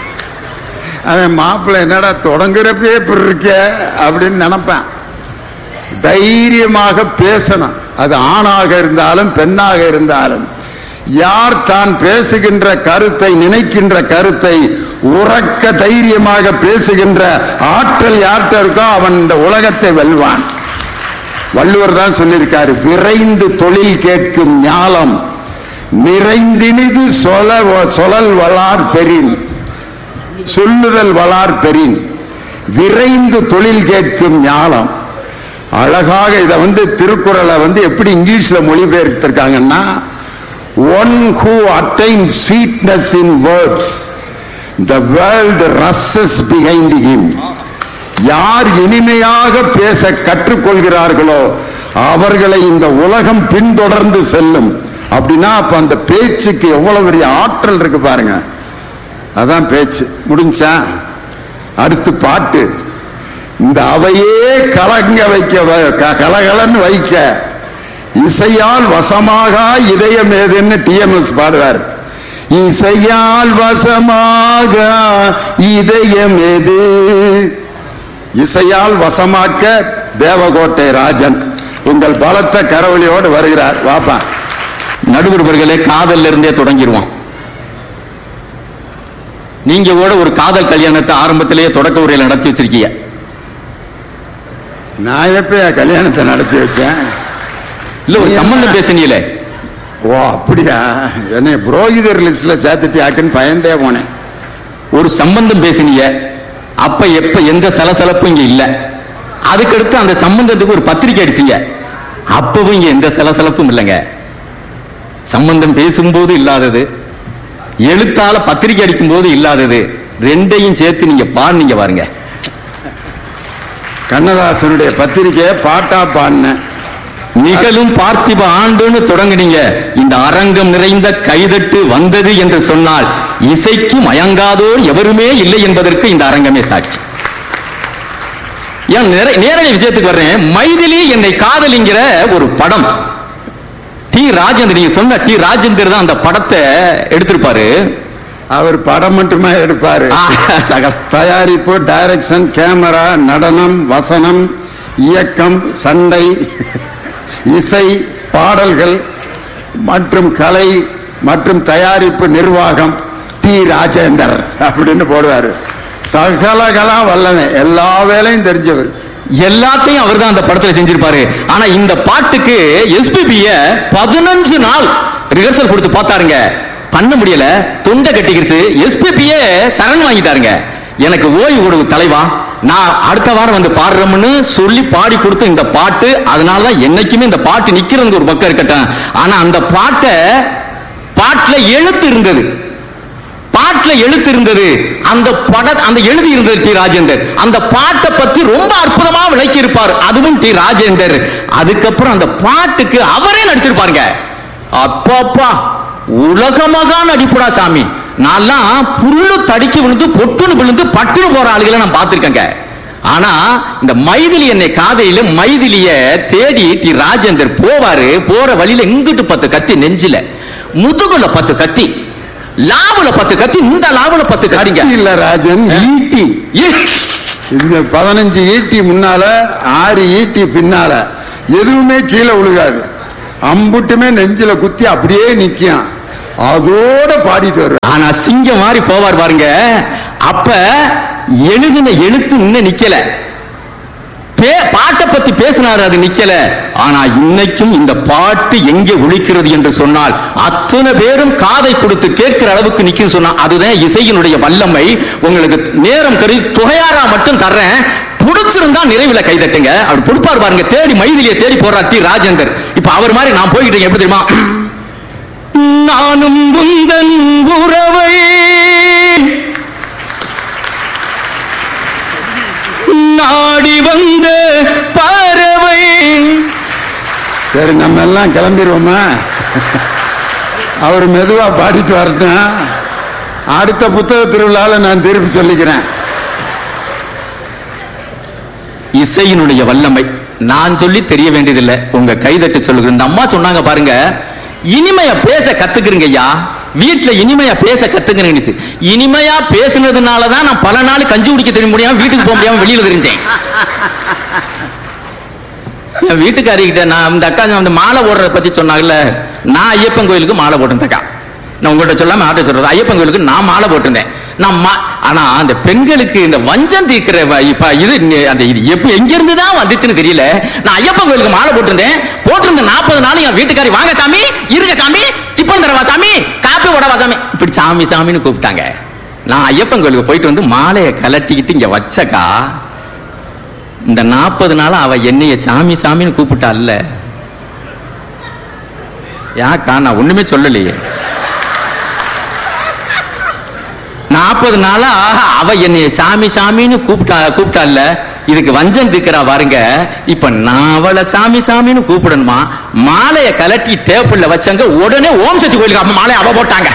அவன் மாப்பிள்ளை என்னடா தொடங்குறப்பே இப்படி இருக்க அப்படின்னு நினைப்பேன் தைரியமாக பேசணும் அது ஆணாக இருந்தாலும் பெண்ணாக இருந்தாலும் யார் தான் பேசுகின்ற கருத்தை நினைக்கின்ற கருத்தை உறக்க தைரியமாக பேசுகின்ற ஆற்றல் யார்கிட்ட இருக்கோ அவன் இந்த உலகத்தை வெல்வான் வள்ளுவர் தான் சொல்லியிருக்காரு விரைந்து தொழில் கேட்கும் ஞாலம் நிறைந்தினிது சொல சொலல் வளார் பெறின் சொல்லுதல் வளார் பெறின் விரைந்து தொழில் கேட்கும் ஞாலம் அழகாக இதை வந்து திருக்குறளை வந்து எப்படி இங்கிலீஷ்ல மொழிபெயர்த்திருக்காங்கன்னா one who attain sweetness in words the world rushes behind him யார் இனிமையாக பேச கற்றுக்கொள்கிறார்களோ அவர்களை இந்த உலகம் பின்தொடர்ந்து செல்லும் அப்படின்னா அப்ப அந்த பேச்சுக்கு எவ்வளவு பெரிய ஆற்றல் இருக்கு பாருங்க அதான் பேச்சு முடிஞ்சா அடுத்து பாட்டு இந்த அவையே கலங்க வைக்க வ- க- கலகலன்னு வைக்க இசையால் வசமாக இதயம் ஏதுன்னு டிஎம்எஸ் பாடுவார் இசையால் வசமாக இதயம் எது இசையால் வசமாக்க தேவகோட்டை ராஜன் உங்கள் பலத்த கரவழியோடு வருகிறார் வாப்பா நடுவர்களே காதல்ல இருந்தே தொடங்கிடுவோம் நீங்க கூட ஒரு காதல் கல்யாணத்தை ஆரம்பத்திலேயே தொடக்க உரையில நடத்தி வச்சிருக்கீங்க நான் எப்ப என் கல்யாணத்தை நடத்தி வச்சேன் இல்ல ஒரு சம்பந்தம் பேசுனீங்களே ஓ அப்படியா என்னை புரோகிதர் லிஸ்ட்ல சேர்த்துட்டியாக்குன்னு பயந்தே போனேன் ஒரு சம்பந்தம் பேசுனீங்க அப்ப எப்ப எந்த சலசலப்பும் இங்க இல்ல அதுக்கடுத்து அந்த சம்பந்தத்துக்கு ஒரு பத்திரிக்கை அடிச்சீங்க அப்பவும் இங்க எந்த சலசலப்பும் இல்லைங்க சம்பந்தம் பேசும்போது இல்லாதது எழுத்தால பத்திரிக்கை அடிக்கும் போது இல்லாதது ரெண்டையும் சேர்த்து நீங்க பாடுனீங்க பாருங்க கண்ணதாசனுடைய பத்திரிக்கையை பாட்டா பாடினேன் நிகழும் பார்த்திப ஆண்டுன்னு தொடங்குனீங்க இந்த அரங்கம் நிறைந்த கைதட்டு வந்தது என்று சொன்னால் இசைக்கு மயங்காதோர் எவருமே இல்லை என்பதற்கு இந்த அரங்கமே சாட்சி ஏன் நேர- நேரடி விஷயத்துக்கு வர்றேன் மைதிலி என்னை காதலிங்கிற ஒரு படம் டி ராஜேந்தர் நீங்க சொன்ன டி ராஜேந்தர் தான் அந்த படத்தை எடுத்திருப்பாரு அவர் படம் மட்டுமே எடுப்பாரு ஆ, சகல தயாரிப்பு டைரக்ஷன் கேமரா நடனம் வசனம் இயக்கம் சண்டை இசை பாடல்கள் மற்றும் கலை மற்றும் தயாரிப்பு நிர்வாகம் டி ராஜேந்தர் அப்படின்னு போடுவாரு சகலகலா வல்லவன் எல்லா வேலையும் தெரிஞ்சவர் எல்லாத்தையும் அவர் தான் அந்த படத்துல செஞ்சிருப்பாரு ஆனா இந்த பாட்டுக்கு எஸ்பிபிய பதினஞ்சு நாள் ரிஹர்சல் கொடுத்து பார்த்தாருங்க பண்ண முடியல தொண்டை கட்டிக்கிருச்சு எஸ்பிபிய சரண் வாங்கிட்டாருங்க எனக்கு ஓய்வு கொடுவு தலைவா நான் அடுத்த வாரம் வந்து பாடுறோம்னு சொல்லி பாடி கொடுத்த இந்த பாட்டு அதனாலதான் என்னைக்குமே இந்த பாட்டு நிக்கிறதுக்கு ஒரு பக்கம் இருக்கட்டும் ஆனா அந்த பாட்டை பாட்டுல எழுத்து இருந்தது பாட்டுல எழுத்து இருந்தது அந்த பட அந்த எழுதி இருந்தது டி ராஜேந்தர் அந்த பாட்டை பத்தி ரொம்ப அற்புதமா விளக்கி இருப்பார் அதுவும் டி ராஜேந்தர் அதுக்கப்புறம் அந்த பாட்டுக்கு அவரே நடிச்சிருப்பாருங்க அப்பப்பா உலகமகா நடிப்புடா சாமி நான்லாம் புல்லு தடிக்கி விழுந்து பொட்டுன்னு விழுந்து பட்டுன்னு போற ஆளுகளை நான் பார்த்திருக்கேங்க ஆனா இந்த மைதிலி என்னை காதையில மைதிலிய தேடி டி ராஜேந்தர் போவாரு போற வழியில இங்கிட்டு பத்து கத்தி நெஞ்சில முதுகுல பத்து கத்தி லாபுல பத்து கத்தி இந்த லாபுல பத்து கத்திங்க கத்தி இல்ல ராஜன் ஈட்டி இந்த பதினஞ்சு ஈட்டி முன்னால ஆறு ஈட்டி பின்னால எதுவுமே கீழே விழுகாது அம்புட்டுமே நெஞ்சில குத்தி அப்படியே நிக்கும் அதோட பாடிட்டு வர்ற ஆனா சிங்கம் மாதிரி போவார் பாருங்க அப்ப எழுதின எழுத்து இன்னும் நிக்கல பே- பாட்டை பத்தி பேசினாரு அது நிக்கல ஆனா இன்னைக்கும் இந்த பாட்டு எங்கே ஒலிக்கிறது என்று சொன்னால் அத்தனை பேரும் காதை கொடுத்து கேட்கிற அளவுக்கு நிக்குது சொன்னா அதுதான் இசையினுடைய வல்லமை உங்களுக்கு நேரம் கருதி தொகையாரா மட்டும் தர்றேன் புடிச்சிருந்தா நிறைவுல கைதட்டுங்க அவர் பொறுப்பார் பாருங்க தேடி மைதிலியை தேடி போறார் டி ராஜேந்தர் இப்ப அவர் மாதிரி நான் போய்கிட்டு இருக்கேன் எப்படி தெரியுமா நானும் உந்தன் உறவை நாடி வந்த பறவை சரி நம்ம எல்லாம் கிளம்பிடுவோமா அவர் மெதுவா பாடிட்டு வரட்டும் அடுத்த புத்தக திருவிழாவில் நான் திருப்பி சொல்லிக்கிறேன் இசையினுடைய வல்லமை நான் சொல்லி தெரிய வேண்டியதில்லை உங்க கைதட்டு சொல்லுகிறேன் இந்த அம்மா சொன்னாங்க பாருங்க இனிமையா பேச கத்துக்கிறீங்க ஐயா வீட்டுல இனிமையா பேச கத்துக்கிறேன் இனிமையா பேசுனதுனால தான் நான் பல நாள் கஞ்சி குடிக்க தெரிய முடியாம வீட்டுக்கு போக முடியாம வெளியில தெரிஞ்சேன் என் வீட்டுக்காரிக்கிட்ட நான் இந்த அக்கா அந்த மாலை போடுறத பத்தி சொன்னாங்கல்ல நான் ஐயப்பன் கோயிலுக்கு மாலை போட்டேன் அக்கா நான் உங்கள்கிட்ட சொல்லாம ஆட்ட சொல்றது ஐயப்பன் கோயிலுக்கு நான் மாலை போட்டிருந்தேன் நான் மா- ஆனா அந்த பெண்களுக்கு இந்த வஞ்சம் தீர்க்கிற வ- இப்ப இது நி- அந்த இது எப்ப எங்க இருந்து தான் வந்துச்சுன்னு தெரியல நான் ஐயப்பன் கோயிலுக்கு மாலை போட்டிருந்தேன் போட்டிருந்த நாற்பது நாள் என் வீட்டுக்காரி வாங்க சாமி இருங்க சாமி டிப்பன் தரவா சாமி காப்பி போடவா சாமி இப்படி சாமி சாமின்னு கூப்பிட்டாங்க நான் ஐயப்பன் கோயிலுக்கு போயிட்டு வந்து மாலையை கலட்டிக்கிட்டு இங்க வச்சக்கா இந்த நாற்பது நாள் அவ என்னைய சாமி சாமின்னு கூப்பிட்டால்ல யாக்கா நான் ஒண்ணுமே சொல்லலையே நாற்பது நாளா அவ என்னைய சாமி சாமின்னு கூப்பிட்டா கூப்பிட்டால்ல இதுக்கு வஞ்சம் திக்கிறா பாருங்க இப்ப நான் அவளை சாமி சாமின்னு கூப்பிடணுமா மாலைய கலட்டி டேபிள்ல வச்சாங்க உடனே ஓம் சக்தி கோயிலுக்கு அப்ப மாலையை அவ போட்டாங்க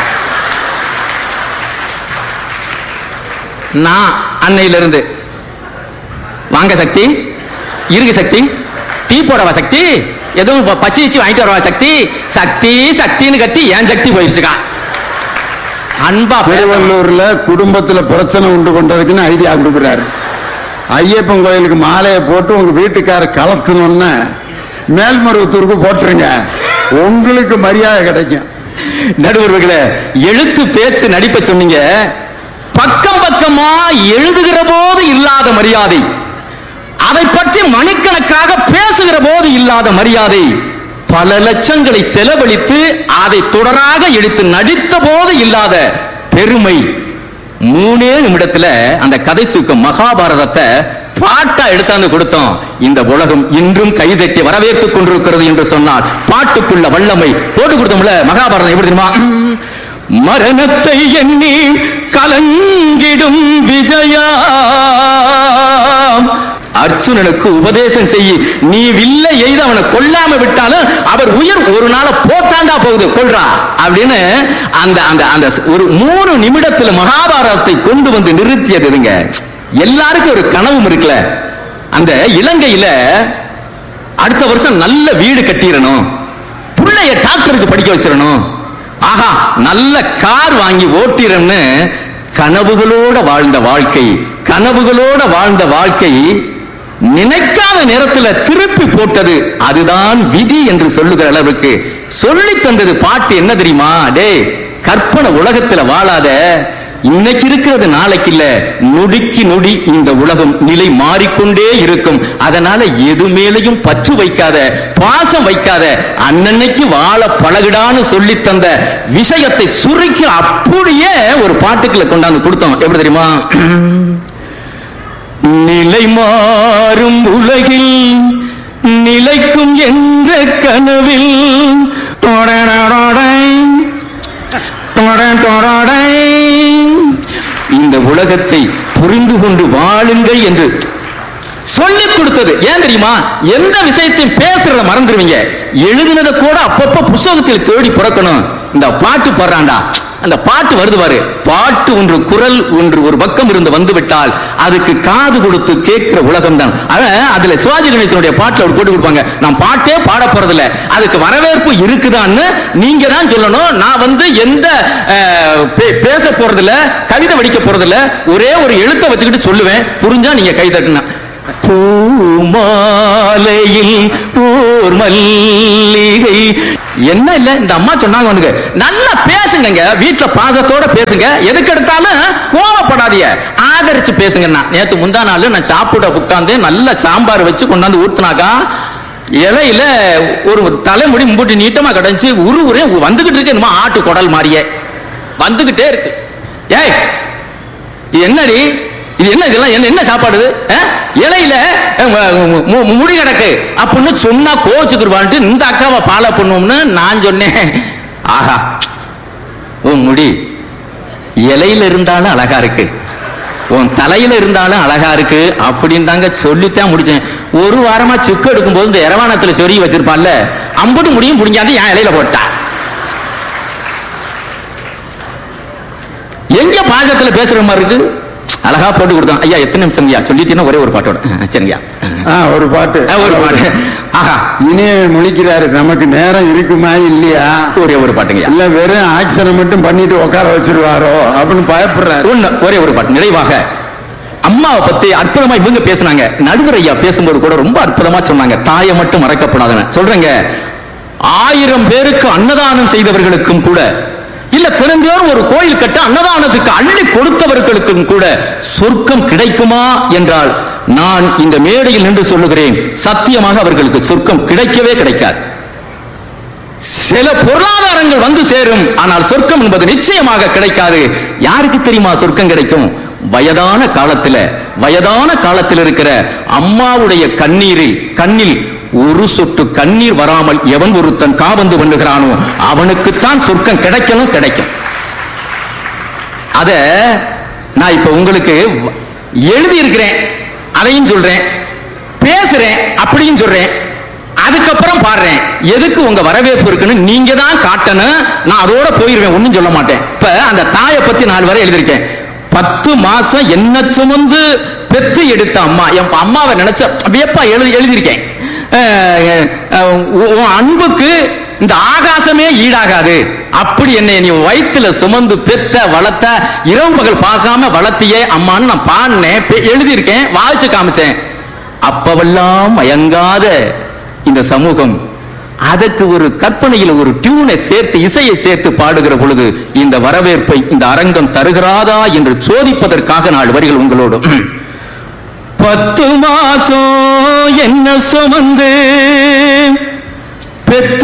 நான் அன்னையில இருந்து வாங்க சக்தி இருங்க சக்தி டீ போடவா சக்தி எதுவும் ப- பச்சை வச்சு வாங்கிட்டு வரவா சக்தி சக்தி சக்தின்னு கத்தி ஏன் சக்தி போயிருச்சுக்கா அன்பா பேசணும். திருவள்ளூர்ல குடும்பத்துல பிரச்சனை உண்டு கொண்டதுக்குன்னு ஐடியா கொடுக்குறாரு ஐயப்பன் கோயிலுக்கு மாலையை போட்டு உங்க வீட்டுக்கார கலத்தணும்னு மேல்மருவத்தூருக்கு போட்டுருங்க உங்களுக்கு மரியாதை கிடைக்கும் நடுவர்களே எழுத்து பேச்சு நடிப்ப சொன்னீங்க பக்கம் பக்கமா எழுதுகிற போது இல்லாத மரியாதை அதை பற்றி மணிக்கணக்காக பேசுகிற போது இல்லாத மரியாதை பல லட்சங்களை செலவழித்து அதை தொடராக எடுத்து நடித்த போது இல்லாத பெருமை மூணே நிமிடத்துல அந்த கதை சுருக்கம் மகாபாரதத்தை பாட்டா எடுத்தாந்து கொடுத்தோம் இந்த உலகம் இன்றும் கைதட்டி வரவேற்றுக் கொண்டிருக்கிறது என்று சொன்னால் பாட்டுக்குள்ள வல்லமை போட்டு கொடுத்தோம்ல மகாபாரதம் எப்படி தெரியுமா மரணத்தை எண்ணி கலங்கிடும் விஜயா அர்ஜுனனுக்கு உபதேசம் செய்யி நீ வில்ல எய்து அவனை கொல்லாம விட்டாலும் அவர் உயிர் ஒரு நாள போத்தாண்டா போகுது கொல்றா அப்படின்னு அந்த அந்த அந்த ஒரு மூணு நிமிடத்துல மகாபாரதத்தை கொண்டு வந்து நிறுத்தியது இதுங்க எல்லாருக்கும் ஒரு கனவும் இருக்குல்ல அந்த இலங்கையில அடுத்த வருஷம் நல்ல வீடு கட்டிடணும் பிள்ளைய டாக்டருக்கு படிக்க வச்சிடணும் ஆஹா நல்ல கார் வாங்கி ஓட்டிரன்னு கனவுகளோட வாழ்ந்த வாழ்க்கை கனவுகளோட வாழ்ந்த வாழ்க்கை நினைக்காத நேரத்துல திருப்பி போட்டது அதுதான் விதி என்று சொல்லுகிற அளவுக்கு சொல்லி தந்தது பாட்டு என்ன தெரியுமா டேய் கற்பனை உலகத்துல வாழாத இன்னைக்கு இருக்கிறது நாளைக்கு இல்ல நொடிக்கு நொடி இந்த உலகம் நிலை மாறிக்கொண்டே இருக்கும் அதனால எது மேலையும் பற்று வைக்காத பாசம் வைக்காத அன்னன்னைக்கு வாழ பழகுடான்னு சொல்லி தந்த விஷயத்தை சுருக்கி அப்படியே ஒரு பாட்டுக்குள்ள கொண்டாந்து கொடுத்தோம் எப்படி தெரியுமா நிலை மாறும் உலகில் நிலைக்கும் என்ற கனவில் தொடரடொடை, தொடரடொடை. இந்த உலகத்தை புரிந்து கொண்டு வாழுங்கள் என்று சொல்லிக் கொடுத்தது ஏன் தெரியுமா எந்த விஷயத்தையும் பேசுறத மறந்துடுவீங்க எழுதினதை கூட அப்பப்ப புஸ்தகத்தில் தேடி பிறக்கணும் இந்த பாட்டு பாடுறான்டா அந்த பாட்டு வருது பாரு பாட்டு ஒன்று குரல் ஒன்று ஒரு பக்கம் இருந்து வந்து விட்டால் அதுக்கு காது கொடுத்து கேட்கிற உலகம் தான் அதுல சிவாஜி கணேசனுடைய பாட்டுல ஒரு போட்டு கொடுப்பாங்க நான் பாட்டே பாட போறதில்ல அதுக்கு வரவேற்பு இருக்குதான்னு நீங்க தான் சொல்லணும் நான் வந்து எந்த அஹ், பே- பேச போறதில்ல கவிதை வடிக்க போறதில்ல ஒரே ஒரு எழுத்தை வச்சுக்கிட்டு சொல்லுவேன் புரிஞ்சா நீங்க கை தட்டணும் பூமாலையில் ஓர் மல்லிகை என்ன இல்ல இந்த அம்மா சொன்னாங்க வந்து நல்லா பேசுங்க வீட்டுல பாசத்தோட பேசுங்க எதுக்கு எடுத்தாலும் கோவப்படாதீங்க ஆதரிச்சு பேசுங்க நேத்து முந்தா நாள் நான் சாப்பிட உட்கார்ந்து நல்ல சாம்பார் வச்சு கொண்டாந்து ஊத்துனாக்கா இலையில ஒரு தலைமுடி மும்புட்டு நீட்டமா கிடைச்சு உரு உரே வந்துகிட்டு இருக்கு என்னமோ ஆட்டு குடல் மாதிரியே வந்துகிட்டே இருக்கு ஏய் இது என்னடி இது என்ன இதெல்லாம் என்ன என்ன சாப்பாடு இது? ஆ? இலையில அஹ், மு- மு- முடி கிடக்கு அப்படின்னு சொன்னா கோச்சுக்குருவான்ட்டு இந்த அக்காவை பாலை பண்ணுவோம்னு நான் சொன்னேன் ஆஹா உன் முடி இலையில இருந்தாலும் அழகா இருக்கு உன் தலையில இருந்தாலும் அழகா இருக்கு அப்படின்னு தாங்க சொல்லித்தான் முடிச்சேன் ஒரு வாரமா சிக்கு எடுக்கும்போது இந்த இரவானத்துல சொருகி வச்சிருப்பான்ல அம்புட்டு முடியும் முடிஞ்சாந்து என் இலையில போட்டா எங்க பாஜகத்துல பேசுற மாதிரி இருக்கு அழகா போட்டு கொடுத்தான் ஐயா எத்தனை நிமிஷம் ஐயா சொல்லிட்டீங்கன்னா ஒரே ஒரு பாட்டோட ஆ, சரிங்கய்யா ஆ, ஒரு பாட்டு ஆ, ஒரு பாட்டு ஆஹா இனிய முழிக்கிறாரு நமக்கு நேரம் இருக்குமா இல்லையா ஒரே ஒரு பாட்டுங்கய்யா இல்ல வெறும் ஆக்சனை மட்டும் பண்ணிட்டு உட்கார வச்சிருவாரோ அப்படின்னு பயப்படுறாரு ஒண்ணு ஒரே ஒரு பாட்டு நிறைவாக அம்மாவை பத்தி அற்புதமா இவங்க பேசுனாங்க நடுவர் ஐயா பேசும்போது கூட ரொம்ப அற்புதமா சொன்னாங்க தாயை மட்டும் மறக்கப்படாதுன்னு சொல்றேங்க ஆயிரம் பேருக்கு அன்னதானம் செய்தவர்களுக்கும் கூட இல்ல தெரிந்தோர் ஒரு கோயில் கட்ட அன்னதானத்துக்கு அள்ளி கொடுத்தவர்களுக்கும் கூட சொர்க்கம் கிடைக்குமா என்றால் நான் இந்த மேடையில் நின்று சொல்லுகிறேன் சத்தியமாக அவர்களுக்கு சொர்க்கம் கிடைக்கவே கிடைக்காது சில பொருளாதாரங்கள் வந்து சேரும் ஆனால் சொர்க்கம் என்பது நிச்சயமாக கிடைக்காது யாருக்கு தெரியுமா சொர்க்கம் கிடைக்கும் வயதான காலத்துல வயதான காலத்தில் இருக்கிற அம்மாவுடைய கண்ணீரில் கண்ணில் ஒரு சொட்டு கண்ணீர் வராமல் எவன் ஒருத்தன் காபந்து பண்ணுகிறானோ அவனுக்குத்தான் சொர்க்கம் கிடைக்கணும் கிடைக்கும் அத நான் இப்ப உங்களுக்கு எழுதி இருக்கிறேன் அதையும் சொல்றேன் பேசுறேன் அப்படியும் சொல்றேன் அதுக்கப்புறம் பாடுறேன் எதுக்கு உங்க வரவேற்பு இருக்குன்னு நீங்க தான் காட்டணும் நான் அதோட போயிருவேன் ஒண்ணும் சொல்ல மாட்டேன் இப்ப அந்த தாயை பத்தி நாலு வரை எழுதியிருக்கேன் பத்து மாசம் என்ன சுமந்து பெத்து எடுத்த அம்மா என் அம்மாவை நினைச்ச வியப்பா எழுதி எழுதியிருக்கேன் அஹ், அஹ், உன் அன்புக்கு இந்த ஆகாசமே ஈடாகாது அப்படி என்னை நீ வயித்துல சுமந்து பெத்த வளர்த்த இரவு பகல் பார்க்காம வளர்த்தியே அம்மான்னு நான் பாடினேன் பெ- எழுதியிருக்கேன் வாய்ச்சு காமிச்சேன் அப்பவெல்லாம் மயங்காத இந்த சமூகம் அதற்கு ஒரு கற்பனையில் ஒரு டியூனை சேர்த்து இசையை சேர்த்து பாடுகிற பொழுது இந்த வரவேற்பை இந்த அரங்கம் தருகிறாதா என்று சோதிப்பதற்காக நாலு வரிகள் உங்களோடு பத்து மாசம் என்ன சுமந்து பெத்து